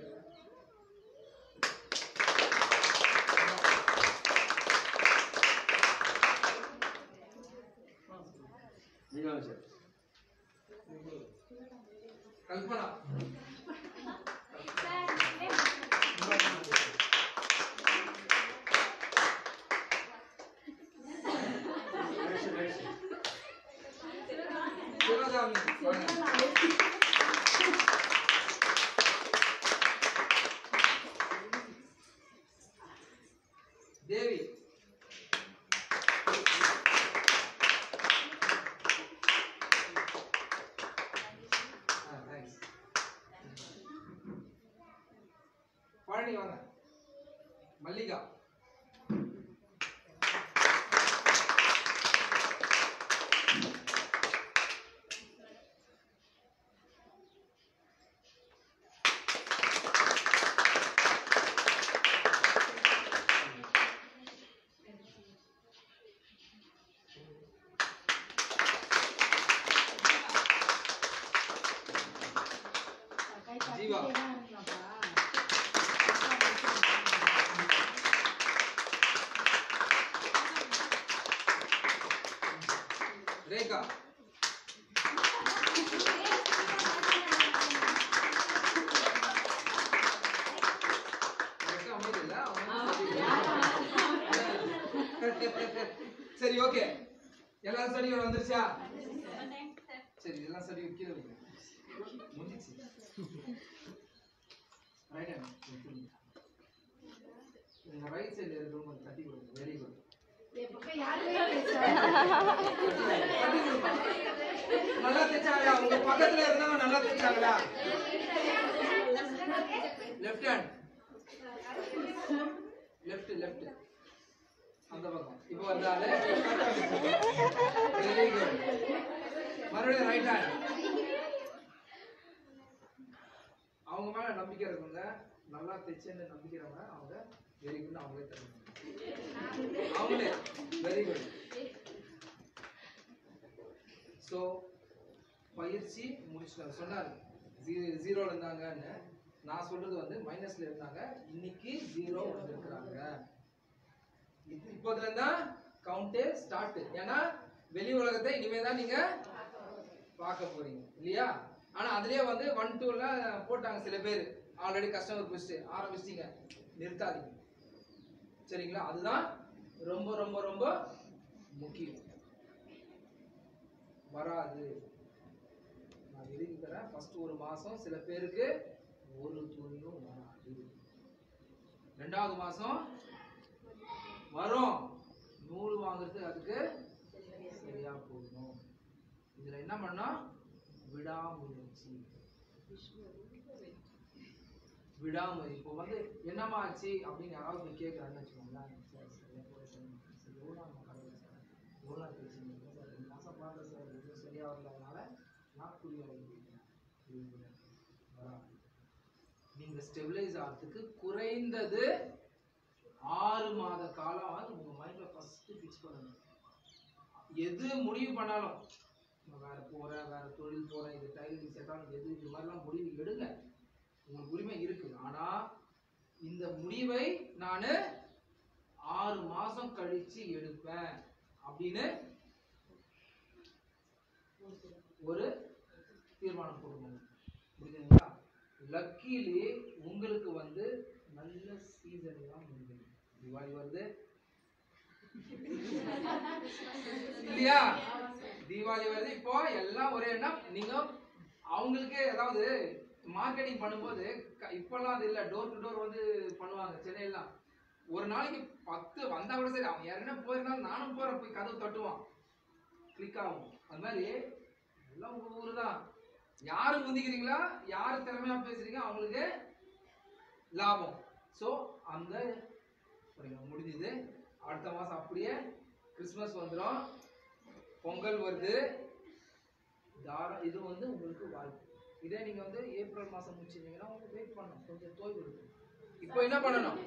நீங்க வாங்க sir Kalpana sir right right Sivakami வாங்க. தேவி ஆ, thanks. பழனி வாங்க மல்லிகா ஜீவா ரேகா ரேகா அமைதி இல்ல? அவங்க சரி ஓகே எல்லா ஸ்டடியும் வந்துருச்சா சரி எல்லா ஸ்டடியும் கீழே வைங்க முடிஞ்சிச்சு ரைட் ஹேண்ட் நீங்க ரைட் சைடுல இருக்கிறவங்க கொஞ்சம் தட்டி கொடுங்க வெரி குட் நல்லா தைச்சாங்களா உங்க பக்கத்துல இருந்தவங்க நல்லா தைச்சாங்களா லெஃப்ட் ஹேண்ட் லெஃப்ட் லெஃப்ட் அந்த பக்கம் இப்போ வந்தாலே வெரி குட் மறுபடியும் ரைட் ஹேண்ட் அவங்க மேல நம்பிக்கை இருக்கவங்க நல்லா தைச்சேன்னு நம்பிக்கிறவங்க அவங்க வெரி குட் அவங்களே தருவாங்க அவங்களே வெரி குட் ஸோ பயிற்சி முடிச்சிட்டாங்க சொன்னாரு ஜீ- ஜீரோல இருந்தாங்கன்னு நான் சொல்றது வந்து மைனஸ்ல இருந்தாங்க இன்னைக்கு ஜீரோ வந்திருக்கிறாங்க இது இப்போதுல இருந்தா கவுண்டே ஸ்டார்ட் ஏன்னா வெளி உலகத்தை இனிமே தான் நீங்க பார்க்க போறீங்க இல்லையா ஆனா அதுலயே வந்து ஒன் டூல போட்டாங்க சில பேர் ஆல்ரெடி கஸ்டமர் பிடிச்சிட்டு ஆரம்பிச்சிட்டீங்க நிறுத்தாதீங்க சரிங்களா அதுதான் ரொம்ப ரொம்ப ரொம்ப முக்கியம் வராது நான் எழுதி தரேன் ஃபர்ஸ்ட் ஒரு மாசம் சில பேருக்கு ஒரு துணியும் வராது ரெண்டாவது மாசம் வரும் நூல் வாங்குறது அதுக்கு சரியா போகணும் இதுல என்ன பண்ணா விடாமுயற்சி விடாமுயற்சி இப்போ வந்து என்னம்மா ஆச்சு அப்படின்னு யாராவது போய் கேட்குறாங்கன்னு வச்சுக்கோங்களேன் சார் சரியா போல சார் சார் எவ்வளோ நம்ம கடவுள் சார் எவ்வளோ நாள் பேசி சார் ரெண்டு மாதம் பார்த்தேன் சார் எதுவும் சரியா வரலனால நான் கூலி வேலைக்கு போயிட்டேன் இது வராது. நீங்க ஸ்டெபிளைஸ் ஆகிறதுக்கு குறைந்தது ஆறு மாத காலம் உங்க மைண்ட்ல ஃபர்ஸ்ட் ஃபிக்ஸ் பண்ணணும் எது முடிவு பண்ணாலும் நான் வேற போறேன் வேற தொழில் போறேன் இது டைலரிங் செட்டாலும் எது இது மாதிரிலாம் முடிவு எடுங்க உங்களுக்கு உரிமை இருக்கு ஆனா இந்த முடிவை நான் ஆறு மாசம் கழிச்சு எடுப்பேன் அப்படின்னு ஒரு தீர்மானம் போடுங்க புரியுதுங்களா லக்கிலி உங்களுக்கு வந்து நல்ல சீசன் தான் முடிஞ்சது திவாலி வருது இல்லையா தீபாவளி வருது இப்போ எல்லாம் ஒரே எண்ணம் நீங்க அவங்களுக்கே ஏதாவது மார்க்கெட்டிங் பண்ணும்போது க- இப்பெல்லாம் அது இல்ல டோர் டு டோர் வந்து பண்ணுவாங்க சென்னையெல்லாம் ஒரு நாளைக்கு பத்து வந்தா கூட சரி அவன் யாருன்னா போயிருந்தாலும் நானும் போறேன் போய் கதவு தட்டுவான் கிளிக் ஆகும் அது மாதிரி எல்லாம் உங்க ஊரு தான் யாரு முந்திக்கிறீங்களா யாரு திறமையா பேசுறீங்க அவங்களுக்கு லாபம் ஸோ அந்த பாருங்க, முடிஞ்சுது அடுத்த மாசம் அப்படியே கிறிஸ்மஸ் வந்துடும் பொங்கல் வருது தாரா இது வந்து உங்களுக்கு வாய்ப்பு இதே நீங்க வந்து ஏப்ரல் மாசம் முடிச்சிருந்தீங்கன்னா உங்களுக்கு வெயிட் பண்ணணும் கொஞ்சம் தோய்வு இருக்கும் இப்போ என்ன பண்ணணும்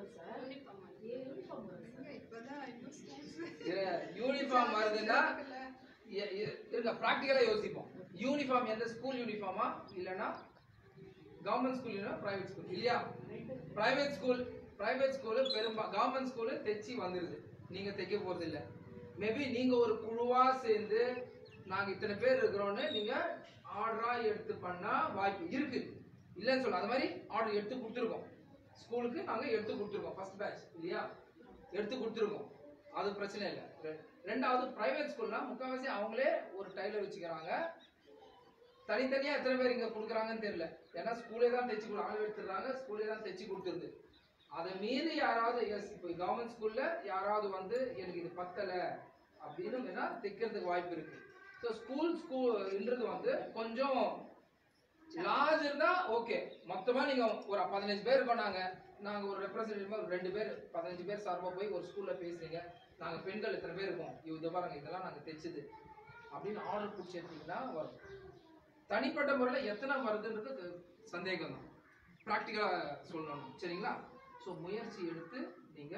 இப்பதான் இன்னும் schools யூனிஃபார்ம் வருதுன்னா எ- எ- இருங்க ப்ராக்டிக்கலா யோசிப்போம் யூனிஃபார்ம் எந்த ஸ்கூல் யூனிஃபார்மா இல்லைன்னா கவர்மெண்ட் ஸ்கூல் இல்லைன்னா பிரைவேட் ஸ்கூல் இல்லையா பிரைவேட் ஸ்கூல் பிரைவேட் ஸ்கூலு பெரும்பா கவர்மெண்ட் ஸ்கூலு தைச்சி வந்துருது நீங்க தைக்க போறது இல்ல மேபி நீங்க ஒரு குழுவா சேர்ந்து நாங்க இத்தனை பேர் இருக்கிறோம்னு நீங்க ஆர்டரா எடுத்து பண்ணா வாய்ப்பு இருக்கு இல்லைன்னு சொல்ல அது மாதிரி ஆர்டர் எடுத்து கொடுத்துருக்கோம் ஸ்கூலுக்கு நாங்க எடுத்து கொடுத்துருக்கோம் ஃபர்ஸ்ட் பேட்ச் இல்லையா எடுத்து கொடுத்துருக்கோம் அது பிரச்சனை இல்லை ரெ- ரெண்டாவது பிரைவேட் ஸ்கூல்னா முக்கால்வாசி அவங்களே ஒரு டைலர் வச்சுக்கிறாங்க தனித்தனியா எத்தனை பேர் இங்க கொடுக்குறாங்கன்னு தெரியல ஏன்னா ஸ்கூலே தான் தைச்சு கொடு ஆள் எடுத்துடுறாங்க ஸ்கூலே தான் தைச்சு கொடுத்துருது அதை மீறி யாராவது எஸ் இப்போ கவர்மெண்ட் ஸ்கூல்ல யாராவது வந்து எனக்கு இது பத்தல அப்படின்னு வேணா தைக்கிறதுக்கு வாய்ப்பு இருக்கு ஸோ ஸ்கூல் ஸ்கூல்ன்றது வந்து கொஞ்சம் லார்ஜ் இருந்தா ஓகே மொத்தமா நீங்க ஒரு பதினஞ்சு பேர் இருக்கோம் நாங்க நாங்க ஒரு ரெப்ரசன்டேட்டிவ் ஒரு ரெண்டு பேர் பதினஞ்சு பேர் சார்பா போய் ஒரு ஸ்கூல்ல பேசுறீங்க நாங்க பெண்கள் இத்தனை பேர் இருக்கோம் இவ இதை பாருங்க இதெல்லாம் நாங்க தைச்சது அப்படின்னு ஆர்டர் பிடிச்சி எடுத்தீங்கன்னா வரும் தனிப்பட்ட முறையில் எத்தனை வருதுன்றது சந்தேகம் தான் ப்ராக்டிக்கலாக சொல்லணும் சரிங்களா ஸோ முயற்சி எடுத்து நீங்க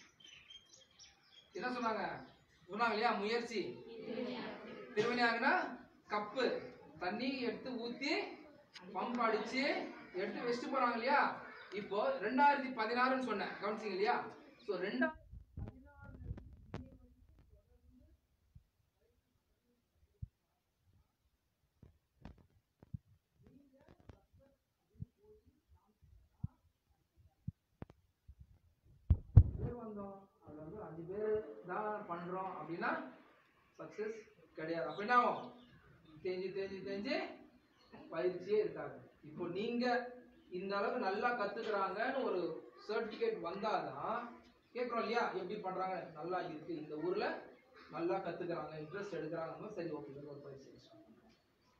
என்ன சொன்னாங்க சொன்னாங்க இல்லையா முயற்சி திருவினையாங்கன்னா கப்பு தண்ணி எடுத்து ஊத்தி பம்ப் அடிச்சு எடுத்து வச்சுட்டு போறாங்க இல்லையா இப்போ ரெண்டாயிரத்தி பதினாறுன்னு சொன்னேன் கவனிச்சிங்க இல்லையா ஸோ ரெண்டா பேர் வந்தோம் அது வந்து அஞ்சு பேர் தான் பண்றோம் அப்படின்னா சக்சஸ் கிடையாது அப்ப என்ன ஆகும் தேஞ்சு தேஞ்சு தேஞ்சு பயிற்சியே இருக்காது இப்போ நீங்க இந்த அளவுக்கு நல்லா கத்துக்கிறாங்கன்னு ஒரு சர்டிபிகேட் வந்தாதான் கேட்குறோம் இல்லையா எப்படி பண்றாங்க நல்லா இருக்கு இந்த ஊர்ல நல்லா கத்துக்கிறாங்க இன்ட்ரெஸ்ட் எடுக்கிறாங்க சரி ஓகே இது ஒரு பயிற்சி start பண்றோம்.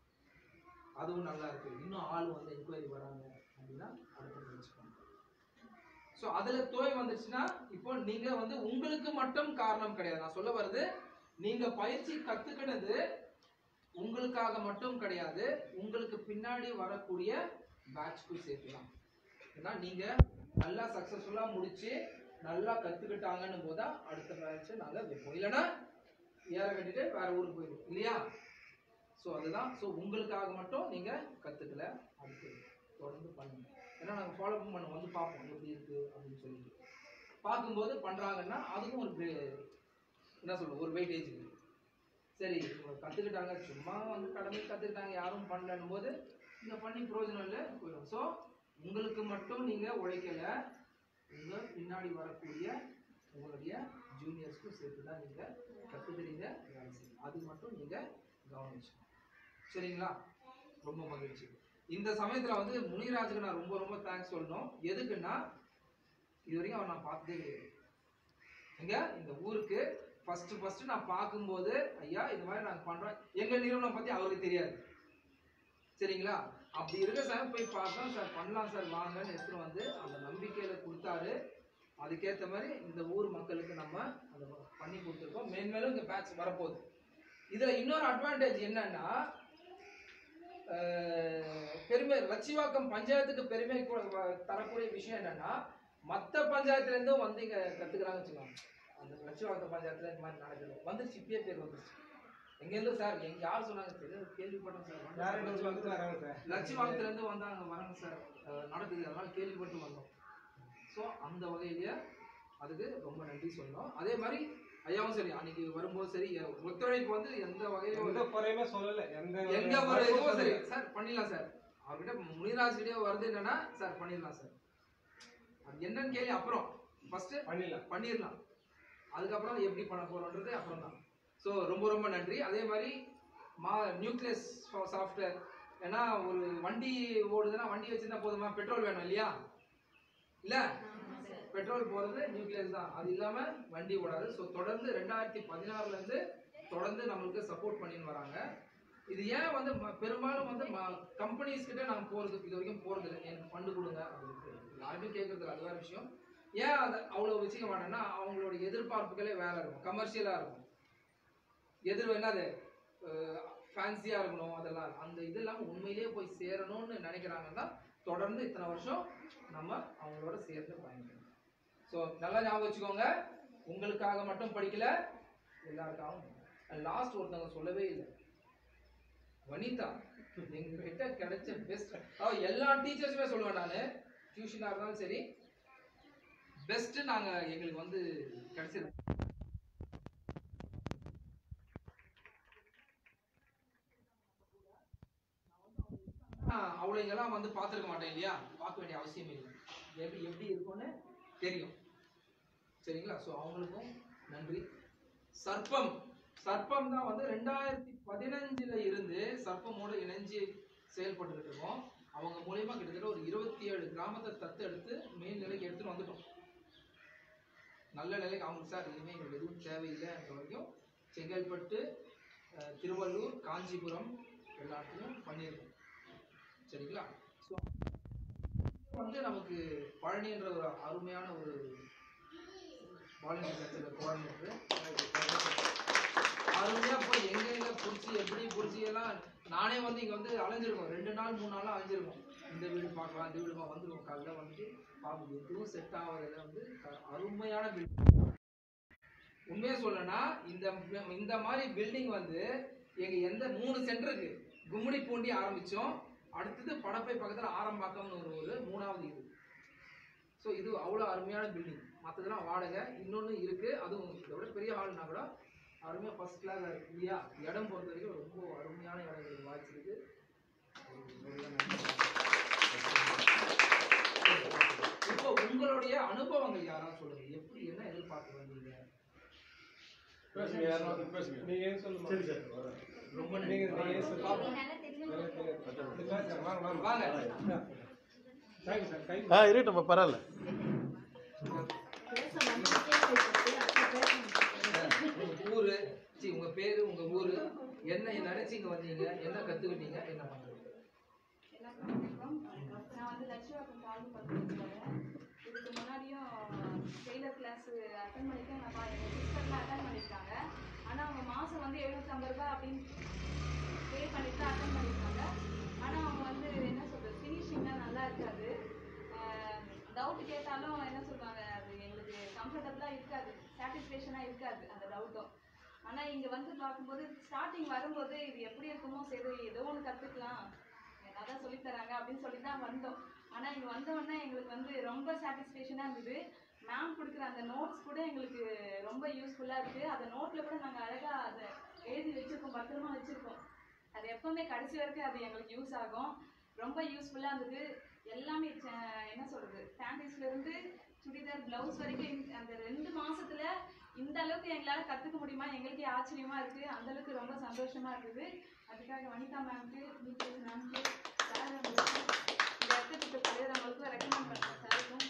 அதுவும் நல்லா இருக்கு இன்னும் ஆள் வந்து என்கொயரி வராங்க அப்படின்னா அடுத்த பயிற்சி பண்றோம் ஸோ அதுல தோய் வந்துச்சுன்னா இப்போ நீங்க வந்து உங்களுக்கு மட்டும் காரணம் கிடையாது நான் சொல்ல வர்றது நீங்க பயிற்சி கத்துக்கினது உங்களுக்காக மட்டும் கிடையாது உங்களுக்கு பின்னாடி வரக்கூடிய பேட்ச்க்கு சேர்த்துலாம் ஏன்னா நீங்க நல்லா சக்சஸ்ஃபுல்லா முடிச்சு நல்லா கத்துக்கிட்டாங்கன்னு போதா அடுத்த பேட்ச் நாங்க வைப்போம் இல்லைன்னா ஏற கட்டிட்டு வேற ஊருக்கு போயிடும் இல்லையா ஸோ அதுதான் ஸோ உங்களுக்காக மட்டும் நீங்க கத்துக்கல அடுத்து தொடர்ந்து பண்ணுங்க ஏன்னா நாங்கள் ஃபாலோ பண்ண வந்து பார்ப்போம் எப்படி இருக்கு அப்படின்னு சொல்லிட்டு பார்க்கும்போது பண்றாங்கன்னா அதுக்கும் ஒரு வே- என்ன சொல்றது ஒரு வெயிட்டேஜ் இருக்கு சரி இவங்க கத்துக்கிட்டாங்க சும்மா வந்து கடமை கத்துக்கிட்டாங்க யாரும் பண்ணலன்னும் போது இங்க பண்ணி பிரயோஜனம் இல்லை போயிடும் ஸோ உங்களுக்கு மட்டும் நீங்க உழைக்கல உங்க பின்னாடி வரக்கூடிய உங்களுடைய ஜூனியர்ஸ்க்கும் சேர்த்து தான் நீங்க கத்துக்கிறீங்க வேலை செய்யுங்க. அது மட்டும் நீங்க கவனிச்சுக்கணும் சரிங்களா ரொம்ப மகிழ்ச்சி இந்த சமயத்துல வந்து முனிராஜுக்கு நான் ரொம்ப ரொம்ப தேங்க்ஸ் சொல்லணும் எதுக்குன்னா இது வரைக்கும் அவர் நான் பார்த்ததே கிடையாது எங்க இந்த ஊருக்கு ஃபர்ஸ்ட் ஃபர்ஸ்ட் நான் பார்க்கும்போது ஐயா இது மாதிரி நாங்க பண்றோம் எங்க நிறுவனம் பத்தி அவருக்கு தெரியாது சரிங்களா அப்படி இருக்க சார் போய் பார்த்தோம் சார் பண்ணலாம் சார் வாங்கன்னு எடுத்துட்டு வந்து அந்த நம்பிக்கையில கொடுத்தாரு அதுக்கேற்ற மாதிரி இந்த ஊர் மக்களுக்கு நம்ம அதை பண்ணி கொடுத்துருக்கோம் மேன்மேலும் இந்த பேட்ச் வரப்போகுது இதுல இன்னொரு அட்வான்டேஜ் என்னன்னா அஹ், பெருமை லட்சிவாக்கம் பஞ்சாயத்துக்கு பெருமை கு- வ- தரக்கூடிய விஷயம் என்னன்னா மற்ற பஞ்சாயத்துல இருந்தும் வந்து இங்க கத்துக்கிறாங்கன்னு வச்சுக்கோங்க அந்த லட்சிவாக்கம் பஞ்சாயத்துல இந்த மாதிரி நடக்குது வந்துருச்சு இப்பயே பேர் வந்துருச்சு எங்க இருந்து சார் எங்க யார் சொன்னாங்க தெரியாது கேள்விப்பட்டோம் சார் யாரும் வந்தோம். வந்து வராங்க சார் லட்சிவாக்கத்துல இருந்து வந்தாங்க வராங்க சார் அஹ், நடக்குது அதனால கேள்விப்பட்டு வந்தோம் ஸோ அந்த வகையிலேயே அதுக்கு ரொம்ப நன்றி சொல்லணும் அதே மாதிரி ஐயாவும் சரி அன்னைக்கு வரும்போது சரி எ- ஒத்துழைப்பு வந்து எந்த வகையிலும் எந்த குறையுமே சொல்லல எந்த ஒரு எங்க ஒரு குறையும் இதுவும் சரி சொல்லல. சார் பண்ணிடலாம் சார் அவர்கிட்ட முனிராஜ் கிட்டே வருது என்னன்னா சார் பண்ணிடலாம் சார் அது என்னன்னு கேள்வி அப்புறம் ஃபர்ஸ்ட் பண்ணிடலாம் பண்ணிடலாம் அதுக்கப்புறம் அது எப்படி பண்ண போறோன்றது அப்புறம் தான் ஸோ ரொம்ப ரொம்ப நன்றி அதே மாதிரி மா நியூக்ளியஸ் சாஃப்ட்வேர் ஏன்னா ஒரு வண்டி ஓடுதுன்னா வண்டி வச்சிருந்தா போதுமா பெட்ரோல் வேணும் இல்லையா இல்ல பெட்ரோல் போறது நியூக்ளியஸ் தான் அது இல்லாம வண்டி ஓடாது ஸோ தொடர்ந்து ரெண்டாயிரத்தி பதினாறுல இருந்து தொடர்ந்து நம்மளுக்கு சப்போர்ட் பண்ணின்னு வராங்க இது ஏன் வந்து ம- பெரும்பாலும் வந்து கம்பெனிஸ் கிட்ட நாங்க போறது இது வரைக்கும் போறது இல்லை எனக்கு ஃபண்டு கொடுங்க அப்படின்னு யாருமே கேட்கறது இல்லை அது வேற விஷயம் ஏன் அதை அவ்வளோ வச்சுக்க மாட்டேன்னா அவங்களோட எதிர்பார்ப்புகளே வேற இருக்கும் கமர்ஷியலா இருக்கும் எதிர் என்னது ஃபேன்சியா இருக்கணும் அதெல்லாம் இருக்கும். அந்த இது இல்லாம உண்மையிலேயே போய் சேரணும்னு நினைக்கிறாங்கன்னா தொடர்ந்து இத்தனை வருஷம் நம்ம அவங்களோட சேர்ந்து பயணிக்கணும் ஸோ நல்லா ஞாபகம் வச்சுக்கோங்க உங்களுக்காக மட்டும் படிக்கல எல்லாருக்காகவும் லாஸ்ட் ஒருத்தவங்க சொல்லவே இல்லை வனிதா எங்ககிட்ட கிடைச்ச பெஸ்ட் எல்லா டீச்சர்ஸுமே சொல்லுவேன் நான் டியூஷனாக இருந்தாலும் சரி பெஸ்ட் நாங்க எங்களுக்கு வந்து கிடைச்சது ஆஹ் அவ்வளோ இங்கெல்லாம் வந்து பார்த்துருக்க மாட்டேன் இல்லையா பார்க்க வேண்டிய அவசியம் இல்லை எப்படி எப்படி இருக்கும்னு தெரியும் சரிங்களா ஸோ அவங்களுக்கும் நன்றி சர்ப்பம் சர்ப்பம் தான் வந்து ரெண்டாயிரத்தி பதினஞ்சுல இருந்து சர்ப்பமோட இணைஞ்சு செயல்பட்டுக்கிட்டு இருக்கோம் அவங்க மூலியமா கிட்டத்தட்ட ஒரு இருபத்தி ஏழு கிராமத்தை தத்து எடுத்து மேல் நிலைக்கு எடுத்துட்டு வந்துட்டோம் நல்ல நிலைக்கு அவங்க சார் இனிமேல் எங்களுக்கு எதுவும் தேவையில்லைன்ற வரைக்கும் செங்கல்பட்டு அஹ், திருவள்ளூர் காஞ்சிபுரம் எல்லாத்தையும் பண்ணியிருக்கோம் சரிங்களா ஸோ வந்து நமக்கு பழனின்ற ஒரு அருமையான ஒரு வாலண்டியர் கட்சியில் கோஆர்டினேட்டர் அருமையா போய் எங்க எங்க புடிச்சு எப்படி புடிச்சு எல்லாம் நானே வந்து இங்க வந்து அலைஞ்சிருக்கோம் ரெண்டு நாள் மூணு நாள் அலைஞ்சிருக்கோம் இந்த வீடு பார்க்கலாம் இந்த வீடு பா- வந்துருவோம் காலைல வந்துட்டு பார்ப்போம் எதுவும் செட் ஆகிறத வந்து க- அருமையான பில்டிங் உண்மையா சொல்லனா இந்த இந்த மாதிரி பில்டிங் வந்து எங்க எந்த மூணு சென்டருக்கு கும்மிடி பூண்டி ஆரம்பிச்சோம் அடுத்தது படப்பை பக்கத்துல ஆரம்பாக்கம்னு ஒரு ஒரு மூணாவது இது ஸோ இது அவ்வளோ அருமையான பில்டிங் மற்றதெல்லாம் வாடகை இன்னொன்று இருக்கு அதுவும் இதை விட பெரிய ஹால்னா கூட அருமையாக ஃபர்ஸ்ட் கிளாஸ் இருக்கு இல்லையா இடம் பொறுத்த வரைக்கும் ரொம்ப அருமையான இடம் எங்களுக்கு வாய்ச்சிருக்கு இப்போ உங்களுடைய அனுபவங்கள் யாராவது சொல்லுங்க எப்படி என்ன எதிர்பார்த்து வந்தீங்க பேசுங்க யாராவது பேசுங்க நீங்க ஏன் சொல்லுமா சரி சார் வரேன் ரொம்ப நீங்க நன்றி நீங்க சொல்லுங்க பாப்போம். நல்லா தெரியும் நல்லா தெரியும். இந்த class சார், வாங்க வாங்க வாங்க தேங்க்யூ சார் கை ஆ இருக்கட்டும் பரவாயில்ல உங்க ஊரு சி உங்க பேரு உங்க ஊரு என்ன நினைச்சு இங்க வந்தீங்க என்ன கத்துக்கிட்டீங்க என்ன பண்றீங்க எல்லாருக்கும் வணக்கம் நான் வந்து லட்சுவாக்கம் காலனி பக்கத்தில் போகிறேன் இதுக்கு முன்னாடியும் டெய்லர் கிளாஸ் அட்டன் பண்ணியிருக்கேன் நான் பா- எங்கள் சிஸ்டர்லாம் அட்டன் பண்ணியிருக்காங்க ஆனால் அவங்க மாதம் வந்து எழுநூற்றம்பது ரூபாய் அப்படின்னு பே பண்ணிட்டு தான் அட்டன் பண்ணியிருக்காங்க ஆனால் அவங்க வந்து என்ன சொல்கிறது ஃபினிஷிங்லாம் நல்லா இருக்காது டவுட் கேட்டாலும் என்ன சொல்லுவாங்க அது எங்களுக்கு கம்ஃபர்டபுளாக இருக்காது சாட்டிஸ்ஃபேக்ஷனாக இருக்காது அந்த டவுட்டும் ஆனால் இங்கே வந்து பார்க்கும்போது ஸ்டார்டிங் வரும்போது இது எப்படி இருக்குமோ சரி ஏதோ ஒன்று கற்றுக்கலாம் நல்லா தான் சொல்லித் தராங்க அப்படின்னு சொல்லி தான் வந்தோம் ஆனால் இங்கே வந்த உடனே எங்களுக்கு வந்து ரொம்ப சாட்டிஸ்ஃபேக்ஷனாக இருந்தது மேம் கொடுக்குற அந்த நோட்ஸ் கூட எங்களுக்கு ரொம்ப யூஸ்ஃபுல்லாக இருக்குது அந்த நோட்டில் கூட நாங்கள் அழகாக அதை எழுதி வச்சுருக்கோம் பத்திரமா வச்சுருக்கோம் அது எப்போவுமே கடைசி வரைக்கும் அது எங்களுக்கு யூஸ் ஆகும் ரொம்ப யூஸ்ஃபுல்லாக இருந்தது எல்லாமே ச- என்ன சொல்கிறது இருந்து சுடிதார் ப்ளவுஸ் வரைக்கும் இந்த- அந்த ரெண்டு மாசத்துல இந்த அளவுக்கு எங்களால் கற்றுக்க முடியுமா எங்களுக்கே ஆச்சரியமா இருக்கு அந்த அளவுக்கு ரொம்ப சந்தோஷமா இருக்குது அதுக்காக வனிதா மேம்க்கு நீச்சல் மேம்க்கு சார் அவங்களுக்கு இந்த இடத்துக்கு தலைவர்களுக்கும் ரெக்கமெண்ட் பண்ணுறேன் சாருக்கும்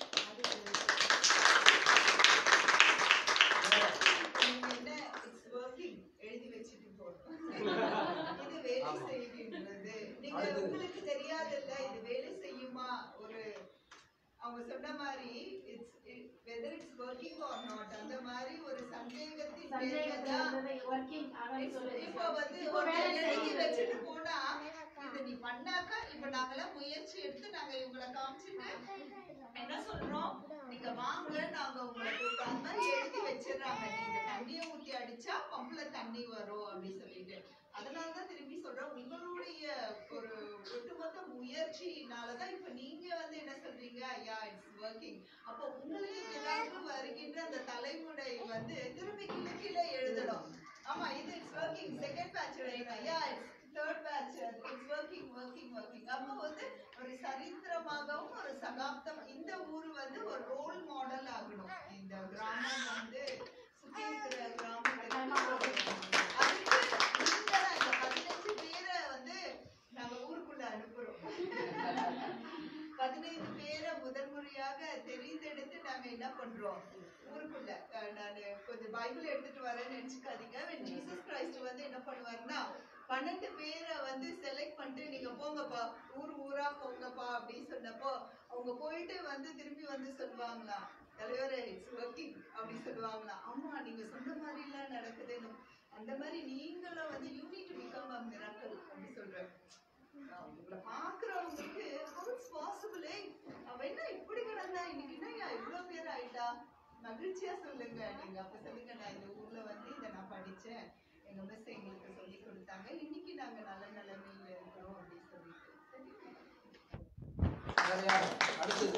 அது நீங்க என்ன இட்ஸ் ஒர்க்கிங் எழுதி வச்சுட்டு போகணும் இது வேலை செய்கின்றது நீங்க அடுத்தது. உங்களுக்கு தெரியாதுல்ல இது வேலை செய்யுமா ஒரு அவங்க சொன்ன மாதிரி it's whether it's working or not அந்த மாதிரி ஒரு சந்தேகத்தின் பேர்ல தான் ஒர்க்கிங் அப்படின்னு சொல்லுது இப்போ வந்து இப்போ ஒரு வேலை எழுதி செய்யுது. வச்சுட்டு போனா இத நீ பண்ணாக்கா இப்ப நாங்கெல்லாம் முயற்சி எடுத்து நாங்க இவங்களை காமிச்சிட்டு என்ன சொல்றோம் நீங்க வாங்கல நாங்க உங்களை கூப்பிட்டு அந்த மாதிரி எழுதி வச்சிடுறாங்க நீ இந்த தண்ணியை ஊத்தி அடிச்சா பம்புல தண்ணி வரும் அப்படின்னு சொல்லிட்டு அதனாலதான் திரும்பி சொல்றேன் உங்களுடைய ஒரு ஒட்டுமொத்த முயற்சியினாலதான் இப்ப நீங்க வந்து என்ன சொல்றீங்க ஐயா இட்ஸ் ஒர்க்கிங் அப்போ உங்களுக்கு பிறகு வருகின்ற அந்த தலைமுறை வந்து திரும்பி கீழே கீழே எழுதணும் ஆமா இது இட்ஸ் ஒர்க்கிங் செகண்ட் பேட்ச் ஐயா it's third batch it's working working working அப்போ வந்து ஒரு சரித்திரமாகவும் ஒரு சகாப்தம் இந்த ஊர் வந்து ஒரு ரோல் மாடல் ஆகணும் இந்த கிராமம் வந்து சுத்தி இருக்கிற கிராமங்களுக்கு அதுக்கு நீங்க தான் இந்த பதினஞ்சு பேரை வந்து நாங்க ஊருக்குள்ள அனுப்புறோம் பதினைந்து பேரை முதல் முறையாக தெரிந்தெடுத்து நாங்க என்ன பண்றோம் ஊருக்குள்ள அஹ் நானு கொஞ்சம் பைபிள் எடுத்துட்டு வரேன்னு நினைச்சுக்காதீங்க when ஜீசஸ் கிரைஸ்ட் வந்து என்ன பண்ணுவாருன்னா பன்னெண்டு பேரை வந்து செலக்ட் பண்ணிட்டு நீங்க போங்கப்பா ஊர் ஊரா போங்கப்பா அப்படின்னு சொன்னப்போ அவங்க போயிட்டு வந்து திரும்பி வந்து சொல்லுவாங்களாம் தலைவரே இட்ஸ் ஒர்க்கிங் அப்படி சொல்லுவாங்களாம் ஆமா நீங்க சொன்ன மாதிரி எல்லாம் நடக்குதுன்னு அந்த மாதிரி நீங்களும் வந்து you need to become a miracle அப்படி சொல்றேன் உங்களை பாக்குறவங்களுக்கு how it's possible ஏய், அவ என்ன இப்படி கிடந்தா இன்னைக்கு என்னய்யா இவ்வளவு பேர் ஆயிட்டா மகிழ்ச்சியா சொல்லுங்க நீங்க அப்ப சொல்லுங்க நான் இந்த ஊர்ல வந்து இதை நான் படிச்சேன் எங்க மிஸ் எங்களுக்கு சொல்லி கொடுத்தாங்க இன்னைக்கு நாங்க நல்ல நிலைமையில இருக்கிறோம் அப்படின்னு சொல்லிட்டு சரிங்களா? வேற யாரு? அடுத்தது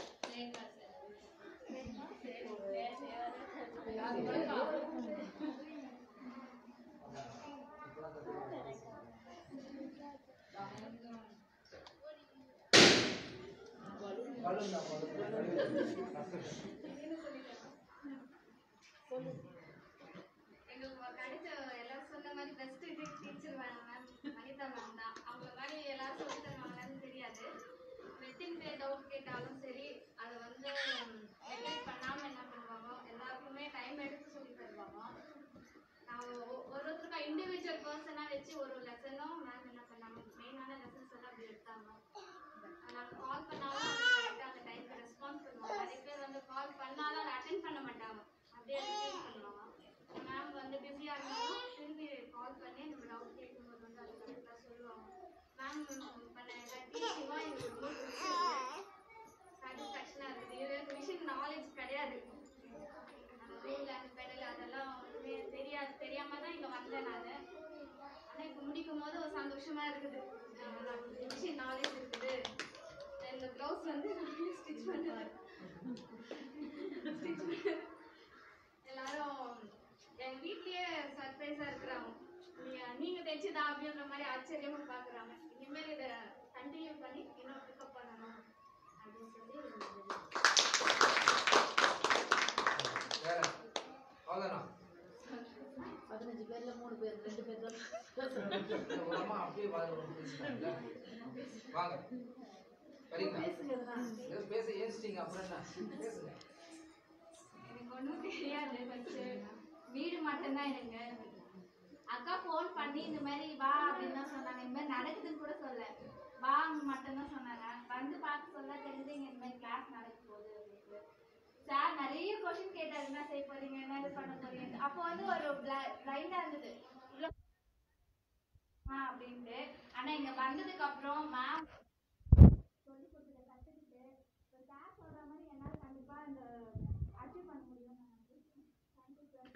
பலூன் தான் எங்களுக்கு கிடைச்ச எல்லாரும் சொன்ன மாதிரி best teacher ma'am Vanitha ma'am தான் அவங்க மாதிரி எல்லாரும் சொல்லி தருவாங்களான்னு தெரியாது வெட்டிங் டே டவுட் கேட்டாலும் சரி அதை வந்து நெக்லெக்ட் பண்ணாமல் என்ன பண்ணுவாங்க எல்லாருக்குமே டைம் எடுத்து சொல்லி தருவாங்க நான் ஒ- ஒரு ஒருத்தருக்கும் இண்டிவிஜுவல் பர்சனாக வச்சு ஒரு லெசனும் மேம் என்ன பண்ணாங்க மெயினான லெசன்ஸ் எல்லாம் அப்படி எடுத்தாங்க நாங்கள் கால் பண்ணாலும் கரெக்டாக அந்த டைம்க்கு ரெஸ்பான்ஸ் பண்ணுவாங்க நிறைய பேர் வந்து கால் பண்ணாலும் அதை அட்டென்ட் பண்ண மாட்டாங்க அப்படியே ரிசீவ் பண்ணுவாங்க மேம் வந்து பிஸியாக இருந்தாலும் திரும்பி கால் பண்ணி நம்ம டவுட் கேட்கும்போது வந்து அது கரெக்டாக சொல்லுவாங்க மேம் பண்ண டீச்சிங்கும் எங்களுக்கு ரொம்ப பிடிச்சிருக்கு சாட்டிஸ்ஃபேக்ஷனாக இருக்குது இது எனக்கு மிஷின் நாலேஜ் கிடையாது அந்த ரூல் அந்த பெடல் அதெல்லாம் ஒன்றுமே தெரியாது தெரியாமல் தான் இங்கே வந்தேன் நான் ஆனால் இப்போ முடிக்கும் போது ஒரு சந்தோஷமா இருக்குது மிஷின் நாலேஜ் இருக்குது இந்த ப்ளவுஸ் வந்து நானே ஸ்டிச் பண்ணுவேன் ஸ்டிச் பண்ண எல்லாரும் எங்க வீட்லயே சர்ப்ரைஸா இருக்கிறாங்க நீ- நீங்க தைச்சதா அப்படின்ற மாதிரி ஆச்சரியமா பாக்குறாங்க இனிமேல் இதை கண்டினியூ பண்ணி இன்னும் பிக்கப் பண்ணணும் அப்படின்னு சொல்லி வேற அவ்வளோதானா பதினஞ்சு பேர்ல மூணு பேர் ரெண்டு பேர் தான் இந்த ஒரு அம்மா அப்படியே வாங்க பேசிட்டாங்க வாங்க வரீங்களா ஏதோ பேச ஏசிட்டீங்க அப்புறம் என்ன பேசுங்க எனக்கு ஒன்றும் தெரியாது ஃபர்ஸ்ட் வீடு மட்டும்தான் எனக்கு அக்கா ஃபோன் பண்ணி இந்த மாதிரி வா அப்படின்னு தான் சொன்னாங்க இந்த மாதிரி நடக்குதுன்னு கூட சொல்ல வா மட்டும்தான் சொன்னாங்க வந்து பார்க்க சொல்ல தெரிஞ்சு இந்த மாதிரி கிளாஸ் நடக்க போகுது அப்படின்ட்டு சார் நிறைய கொஸ்டின் கேட்டாரு என்ன செய்ய போறீங்க என்ன இது பண்ண போறீங்க அப்போ வந்து ஒரு பிளைண்டா இருந்தது இவ்வளோ ஆ அப்படின்ட்டு ஆனா இங்க வந்ததுக்கு அப்புறம் மேம் சொல்லி கொடுத்ததை கத்துக்கிட்டு இப்போ சார் சொல்ற மாதிரி என்னால கண்டிப்பா இந்த அச்சீவ் பண்ண முடியும் நான் தேங்க்யூ சார்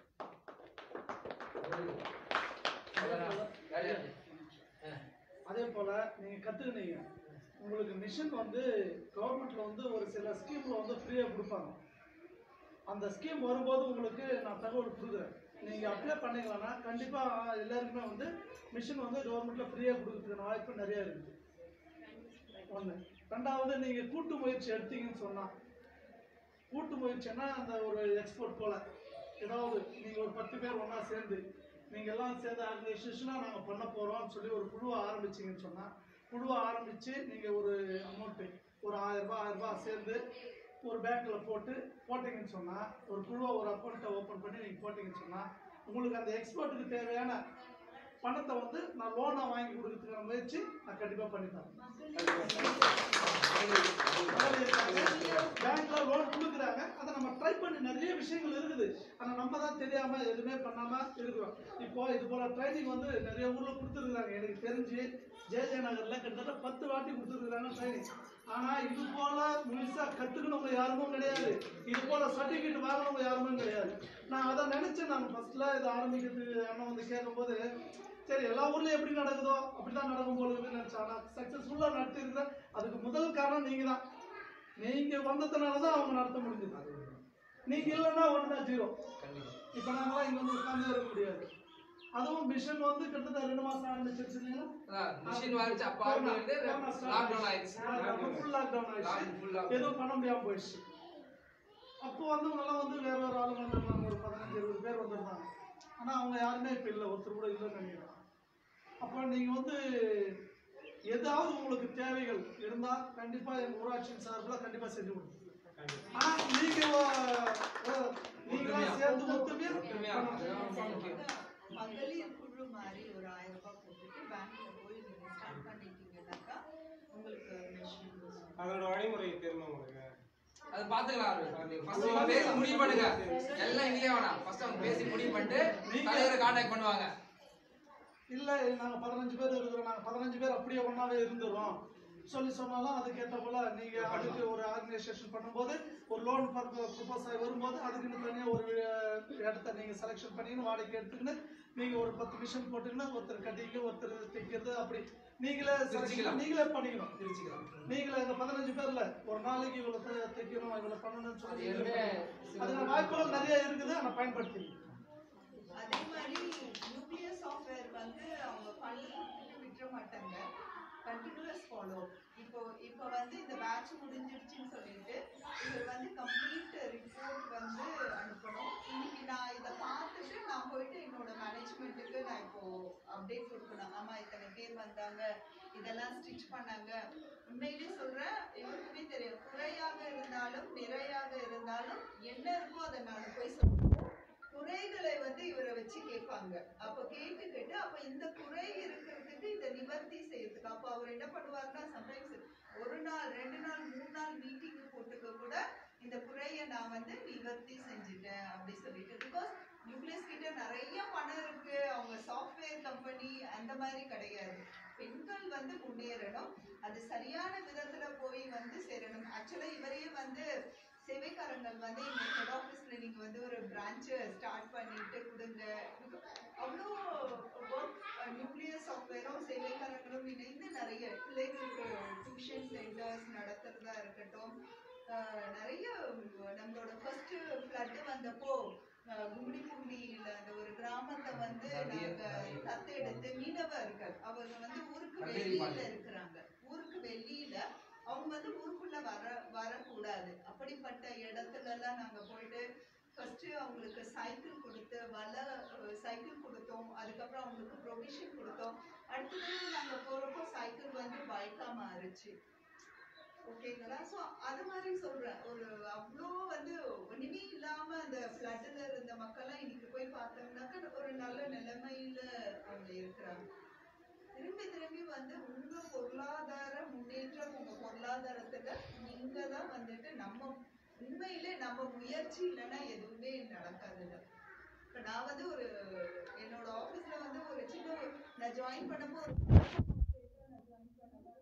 அவ்வளோதானா வேற யாரு? ஆ அதே போல் நீங்கள் கற்றுக்கினீங்க உங்களுக்கு மிஷின் வந்து கவர்மெண்ட்டில் வந்து ஒரு சில ஸ்கீமில் வந்து ஃப்ரீயாக கொடுப்பாங்க அந்த ஸ்கீம் வரும்போது உங்களுக்கு நான் தகவல் கொடுக்குறேன் நீங்கள் அப்ளை பண்ணீங்களன்னா கண்டிப்பாக எல்லாருக்குமே வந்து மிஷின் வந்து கவர்மெண்ட்டில் ஃப்ரீயாக கொடுக்கறதுக்கான வாய்ப்பு நிறையா இருக்குது ஒன்று ரெண்டாவது நீங்கள் கூட்டு முயற்சி எடுத்தீங்கன்னு சொன்னால் கூட்டு முயற்சின்னா அந்த ஒரு எக்ஸ்போர்ட் போல் ஏதாவது நீங்கள் ஒரு பத்து பேர் ஒன்றா சேர்ந்து நீங்கள் எல்லாம் சேர்ந்து ஆர்கனைசேஷனாக நாங்கள் பண்ண போகிறோம்னு சொல்லி ஒரு குழுவை ஆரம்பிச்சிங்கன்னு சொன்னால் குழுவை ஆரம்பித்து நீங்கள் ஒரு அமௌண்ட்டு ஒரு ஆயிரரூபா ஆயிரரூபா சேர்ந்து ஒரு பேங்க்கில் போட்டு போட்டிங்கன்னு சொன்னால் ஒரு குழுவை ஒரு அக்கௌண்ட்டை ஓப்பன் பண்ணி நீங்கள் போட்டிங்கன்னு சொன்னால் உங்களுக்கு அந்த எக்ஸ்போர்ட்டுக்கு தேவையான பணத்தை வந்து நான் லோனாக வாங்கி கொடுக்கறதுக்கான முயற்சி நான் கண்டிப்பாக பண்ணி தரேன் பேங்க்ல லோன் கொடுக்குறாங்க அதை நம்ம ட்ரை பண்ணி நிறைய விஷயங்கள் இருக்குது ஆனா நம்ம தான் தெரியாம எதுவுமே பண்ணாம இருக்கிறோம் இப்போ இது போல ட்ரைனிங் வந்து நிறைய ஊர்ல கொடுத்துருக்குறாங்க எனக்கு தெரிஞ்சு ஜே ஜே நகர்ல கிட்டத்தட்ட பத்து வாட்டி கொடுத்துருக்குறாங்க ட்ரைனிங் ஆனா இது போல முழுசா கத்துக்கணவங்க யாருமே கிடையாது இது போல சர்டிபிகேட் வாங்கினவங்க யாருமே கிடையாது நான் அதை நினைச்சேன் நான் ஃபர்ஸ்ட்ல இதை ஆரம்பிக்கிறதுக்கு அண்ணன் வந்து கேட்கும்போது சரி எல்லா ஊர்லயும் எப்படி நடக்குதோ அப்படிதான் நடக்கும் போல இருக்குன்னு நினைச்சேன் ஆனா சக்சஸ்ஃபுல்லா நடத்தி இருக்கிறேன் அதுக்கு முதல் காரணம் நீங்க தான் நீங்க வந்ததுனால தான் அவங்க நடத்த முடிஞ்சது நீங்க இல்லைன்னா ஒண்ணுதான் ஜீரோ கண்டிப்பா இப்ப நாங்களாம் இங்க வந்து உட்கார்ந்தே இருக்க முடியாது அதுவும் மிஷன் வந்து கிட்டத்தட்ட ரெண்டு மாசம் ஆரம்பிச்சிருச்சு இல்லைங்களா அதான் மிஷின் வாங்கிச்சு அப்போ ஆரம்பிக்கிறது லாக்டவுன் ஆயிடுச்சு ஃபுல் லாக்டவுன் ஆயிடுச்சு ஃபுல் லாக்டவுன் எதுவும் பண்ண முடியாம போயிடுச்சு அப்போ வந்து எல்லாம் வந்து வேற ஒரு ஆளுங்க வந்திருந்தாங்க ஒரு பதினஞ்சு பதினஞ்சு இருபது பேர் வந்திருந்தாங்க ஆனால் அவங்க யாருமே இப்போ இல்லை ஒருத்தர் கூட இல்லைன்னு நினைக்கிறேன் அப்போ நீங்கள் வந்து ஏதாவது உங்களுக்கு தேவைகள் இருந்தால் கண்டிப்பாக எங்கள் ஊராட்சியின் சார்பில் கண்டிப்பாக செஞ்சு கொடுப்போம் ஆனால் நீங்கள் நீங்களாம் சேர்ந்து ஒத்துமையா ஒற்றுமையா, அதுதான் ரொம்ப முக்கியம். மகளிர் குழு மாதிரி ஒரு ஆயிரம் ரூபாய் போட்டுட்டு பேங்க்ல போய் நீங்க ஸ்டார்ட் பண்ணிட்டீங்கன்னாக்கா உங்களுக்கு மெஷின் அதோட வழிமுறை தெரியுமா உங்களுக்கு அது பாத்துக்கலாம் ஃபர்ஸ்ட் அவங்க பேசி முடிவு பண்ணுங்க எல்லாம் இங்கே வேணாம் ஃபர்ஸ்ட் அவங்க பேசி முடிவு பண்ணிட்டு தலைவரை கான்டாக்ட் பண்ணுவாங்க இல்லை நாங்கள் பதினஞ்சு பேர் இருக்கிறோம் நாங்கள் பதினஞ்சு பேர் அப்படியே ஒன்றாவே இருந்துடுறோம் சொல்லி சொன்னாலும் அதுக்கேற்ற போல நீங்கள் அதுக்கு ஒரு ஆர்கனைசேஷன் பண்ணும்போது ஒரு லோன் ப்ரொபோஸ் ஆகி வரும்போது அதுக்குன்னு தனியாக ஒரு அஹ், இடத்த நீங்கள் செலெக்ஷன் பண்ணின்னு வாடகைக்கு எடுத்துக்கின்னு நீங்கள் ஒரு பத்து மிஷின் போட்டுக்கின்னு ஒருத்தர் கட்டிங்க ஒருத்தர் தைக்கிறது அப்படி நீங்களே selection பிரிச்சுக்கலாம். நீங்களே பண்ணிக்கணும் பிரிச்சுக்கலாம் நீங்களே இந்த பதினஞ்சு பேர்ல ஒரு நாளைக்கு இவ்வளோ தை- தைக்கணும் இவ்வளோ பண்ணணும்னு அது சொல்லி எதுவுமே அதுல வாய்ப்புகள் நிறைய இருக்குது ஆனால் பயன்படுத்தி அதே மாதிரி யூபிஎஸ் சாஃப்ட்வேர் வந்து அவங்க பண்ணி கொடுத்துட்டு விட்டுற மாட்டாங்க கண்டினியூஸ் ஃபாலோ இப்போ இப்போ வந்து இந்த பேட்ச் முடிஞ்சிருச்சுன்னு சொல்லிட்டு இவர் வந்து கம்ப்ளீட் ரிப்போர்ட் வந்து அனுப்பணும் இன்னைக்கு நான் இதை பார்த்துட்டு நான் போயிட்டு என்னோட மேனேஜ்மெண்ட்டுக்கு நான் இப்போ அப்டேட் கொடுக்கணும் ஆமா இத்தனை பேர் வந்தாங்க இதெல்லாம் ஸ்டிச் பண்ணாங்க உண்மையிலே சொல்றேன் இவருக்குமே தெரியும் குறையாக இருந்தாலும் நிறையாக இருந்தாலும் என்ன இருக்கோ அதை நான் போய் சொல்லுவோம் குறைகளை வந்து இவரை வச்சு கேட்பாங்க அப்ப கேட்டு கேட்டு அப்ப இந்த குறை இருக்கிறதுக்கு இதை நிவர்த்தி செய்யறதுக்கு அப்ப அவர் என்ன பண்ணுவாருன்னா சம்டைம்ஸ் ஒரு நாள் ரெண்டு நாள் மூணு நாள் மீட்டிங் போட்டுக்க கூட இந்த குறைய நான் வந்து நிவர்த்தி செஞ்சுட்டேன் அப்படி சொல்லிட்டு பிகாஸ் நியூக்ளியஸ் கிட்ட நிறைய பணம் இருக்கு அவங்க சாஃப்ட்வேர் கம்பெனி அந்த மாதிரி கிடையாது பெண்கள் வந்து முன்னேறணும் அது சரியான விதத்துல போய் வந்து சேரணும் ஆக்சுவலா இவரையே வந்து சேவைக்காரங்கள் வந்து எங்க ஹெட் ஆஃபீஸ்ல நீங்க வந்து ஒரு பிரான்ச் ஸ்டார்ட் பண்ணிட்டு கொடுங்க அவ்வளோ ஒர்க் நியூக்ளியர் சாஃப்ட்வேரும் சேவைக்காரங்களும் இணைந்து நிறைய பிள்ளைகளுக்கு டியூஷன் சென்டர்ஸ் நடத்துறதா இருக்கட்டும் அஹ் நிறைய நம்மளோட ஃபர்ஸ்ட் ஃப்ளட் வந்தப்போ அஹ் கும்மிடி கும்மிடியில அந்த ஒரு கிராமத்தை வந்து நாங்க தத்தெடுத்து மீனவர்கள் அவங்க வந்து ஊருக்கு வெளியில இருக்கிறாங்க ஊருக்கு வெளியில அவங்க வந்து ஊருக்குள்ள வர வரக்கூடாது அப்படிப்பட்ட இடத்துல எல்லாம் நாங்க போயிட்டு ஃபர்ஸ்ட் அவங்களுக்கு சைக்கிள் கொடுத்து வலை சைக்கிள் கொடுத்தோம் அதுக்கப்புறம் அவங்களுக்கு ப்ரொவிஷன் கொடுத்தோம் அடுத்தது நாங்க போறப்போ சைக்கிள் வந்து பைக்கா மாறுச்சு ஓகேங்களா ஸோ அது மாதிரி சொல்றேன் ஒரு அவ்வளோ வந்து ஒண்ணுமே இல்லாம அந்த ஃப்ளட்ல இருந்த மக்கள்லாம் இன்னைக்கு போய் பார்த்தோம்னாக்க ஒரு நல்ல நிலைமையில அவங்க இருக்கிறாங்க திரும்பி திரும்பி வந்து உங்க பொருளாதார முன்னேற்றம் உங்க பொருளாதாரத்துல நீங்க தான் வந்துட்டு நம்ம உண்மையிலே நம்ம முயற்சி இல்லைன்னா எதுவுமே நடக்காதுல்ல இப்ப நான் வந்து ஒரு என்னோட ஆபீஸ்ல வந்து ஒரு சின்ன ஒரு- நான் ஜாயின் பண்ணப்போ ஒரு நான் ஜாயின் பண்ண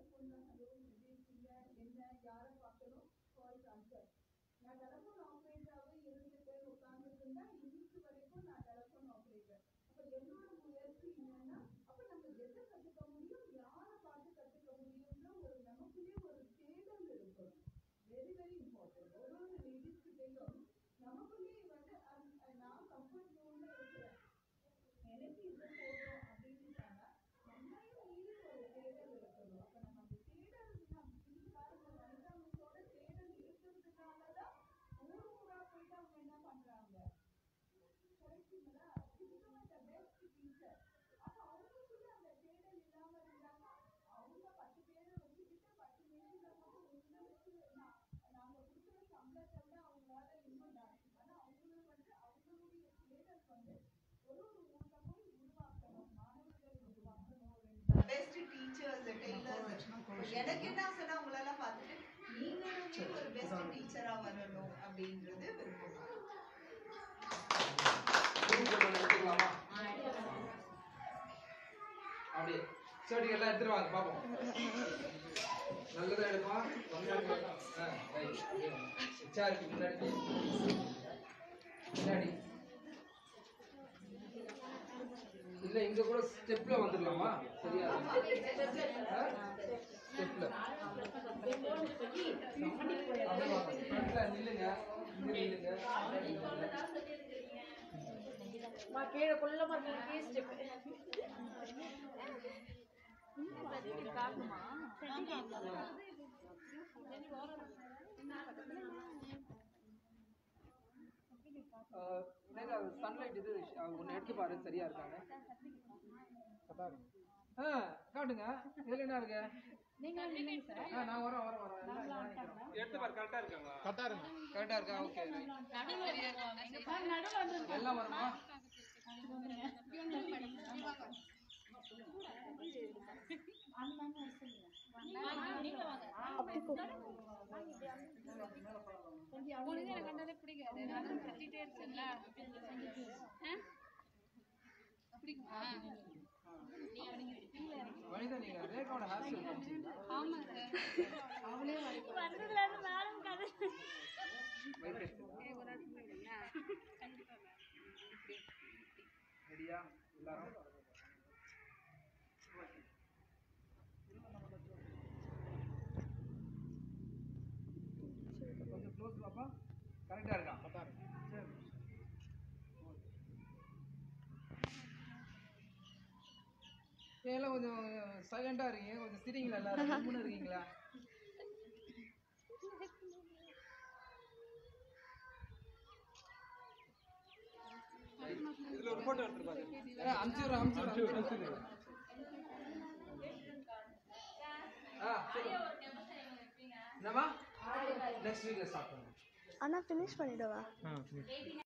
என்ன யாரை பார்க்கணும் கால் ஆன்சர் நான் டெலஃபோன் ஆப்ரேட்டராகவே இருந்துட்டு உட்காந்துருந்தா இன்னைக்கு வரைக்கும் நான் டெலஃபோன் ஆப்ரேட்டர் அப்போ என்னோட முயற்சி என்னன்னா அப்போ நம்ம எதை கற்றுக்க முடியும் யாரை பார்த்து கற்றுக்க முடியும்னா ஒரு நமக்குள்ளே ஒரு தேடல் இருக்கணும் வெரி வெரி இம்பார்ட்டன்ட் ஒரு ஒரு லேடிஸ்கிட்டையும் நமக்குள்ளே வந்து அந்த- நான் கம்ஃபர்ட் ஜோன்ல இருக்கிறேன் எனக்கு இது போதும் அப்படின்னு சொன்னா நம்மையும் மீறி ஒரு தேடல் இருக்கணும் அப்ப நம்ம அந்த தேடல் நம்ம இது பாருங்க வனிதா மிஸ்ஸோட தேடல் இருக்கிறதுனால தான் ஊர் ஊரா போயிட்டு அவங்க என்ன பண்றாங்க கரெக்டுங்களா இதுதான் the best teacher அப்ப அவங்களுக்குள்ள அந்த தேடல் இல்லாம இருந்தாங்க அவங்க பத்து பேரை வச்சுக்கிட்டு பத்து நிமிஷத்துல மட்டும் உள்ள வச்சு நான் நாங்க கொடுக்குற சம்பளத்தை விட அவங்களால இன்னும் ஜாஸ்தி ஆனா அவங்களுக்கு வந்து அவங்களுடைய தேடல் வந்து ஒரு ஒரு ஊர்ல போய் உருவாக்கணும் மாணவர்கள் உருவாக்கணும் பெஸ்ட் டீச்சர்ஸ் டெய்லர்ஸ் எனக்கு என்ன ஆசைனா உங்களெல்லாம் பார்த்துட்டு நீங்களுமே ஒரு பெஸ்ட் டீச்சரா வரணும் அப்படின்றது விருப்பம் குரூப் ஒன்று எடுத்துக்கலாமா அப்படியே சர்டிஃபிகேட் எல்லாம் எடுத்துட்டு வாங்க பார்ப்போம் நல்லதா எடுப்பா ஆ ரைட் சேருக்கு முன்னாடி முன்னாடி இல்ல இங்க கூட ஸ்டெப்ல வந்துடலாமா சரியா ஸ்டெப்ல ஃப்ரண்ட்ல நில்லுங்க இங்க நில்லுங்க கீழே குள்ளமா இருக்கு ஸ்டெப் காரணமா நேரா சன்லைட் இது ஒன்று எடுத்து பாரு சரியா இருக்காங்க ஆ காட்டுங்க இதுல என்ன இருக்கு ஆ நான் வரேன் வரேன் வரேன் எல்லாம் எல்லாம் நிக்கிறோம். எடுத்து பாரு கரெக்டாக இருக்காங்களா கரெக்டா இருக்கா ஓகே எல்லாம் வருமா அப்படி போ உனக்கு எனக்கு கண்டாலே பிடிக்காது நான் கத்திட்டே இருக்கேன்ல பிடிக்குமா வனிதா நீங்க ரேகாவோட ஹேர் ஸ்டைல் காமிச்சீங்களா ஆமா சார் அவளே வைட் ஒரு வாட்டி போயிடுங்களா கண்டிப்பா ரெடியா எல்லாரும் கொஞ்சம் க்ளோஸ் பாப்பா கரெக்டா இருக்கா சரி ஏன் எல்லாம் கொஞ்சம் சைலண்டா இருக்கீங்க கொஞ்சம் சிரிங்களா எல்லாரும் கம்முன்னு இருக்கீங்களா இதில் ஒரு ஃபோட்டோ எடுத்து பாரு ஏ, அமுச்சிடுறேன் அமுச்சிடுறேன் அமுச்சிடுறேன் ஆ சொல்லு என்னம்மா நெக்ஸ்ட் வீக்ல ஸ்டார்ட் பண்ணுங்க அண்ணா ஃபினிஷ் பண்ணிடவா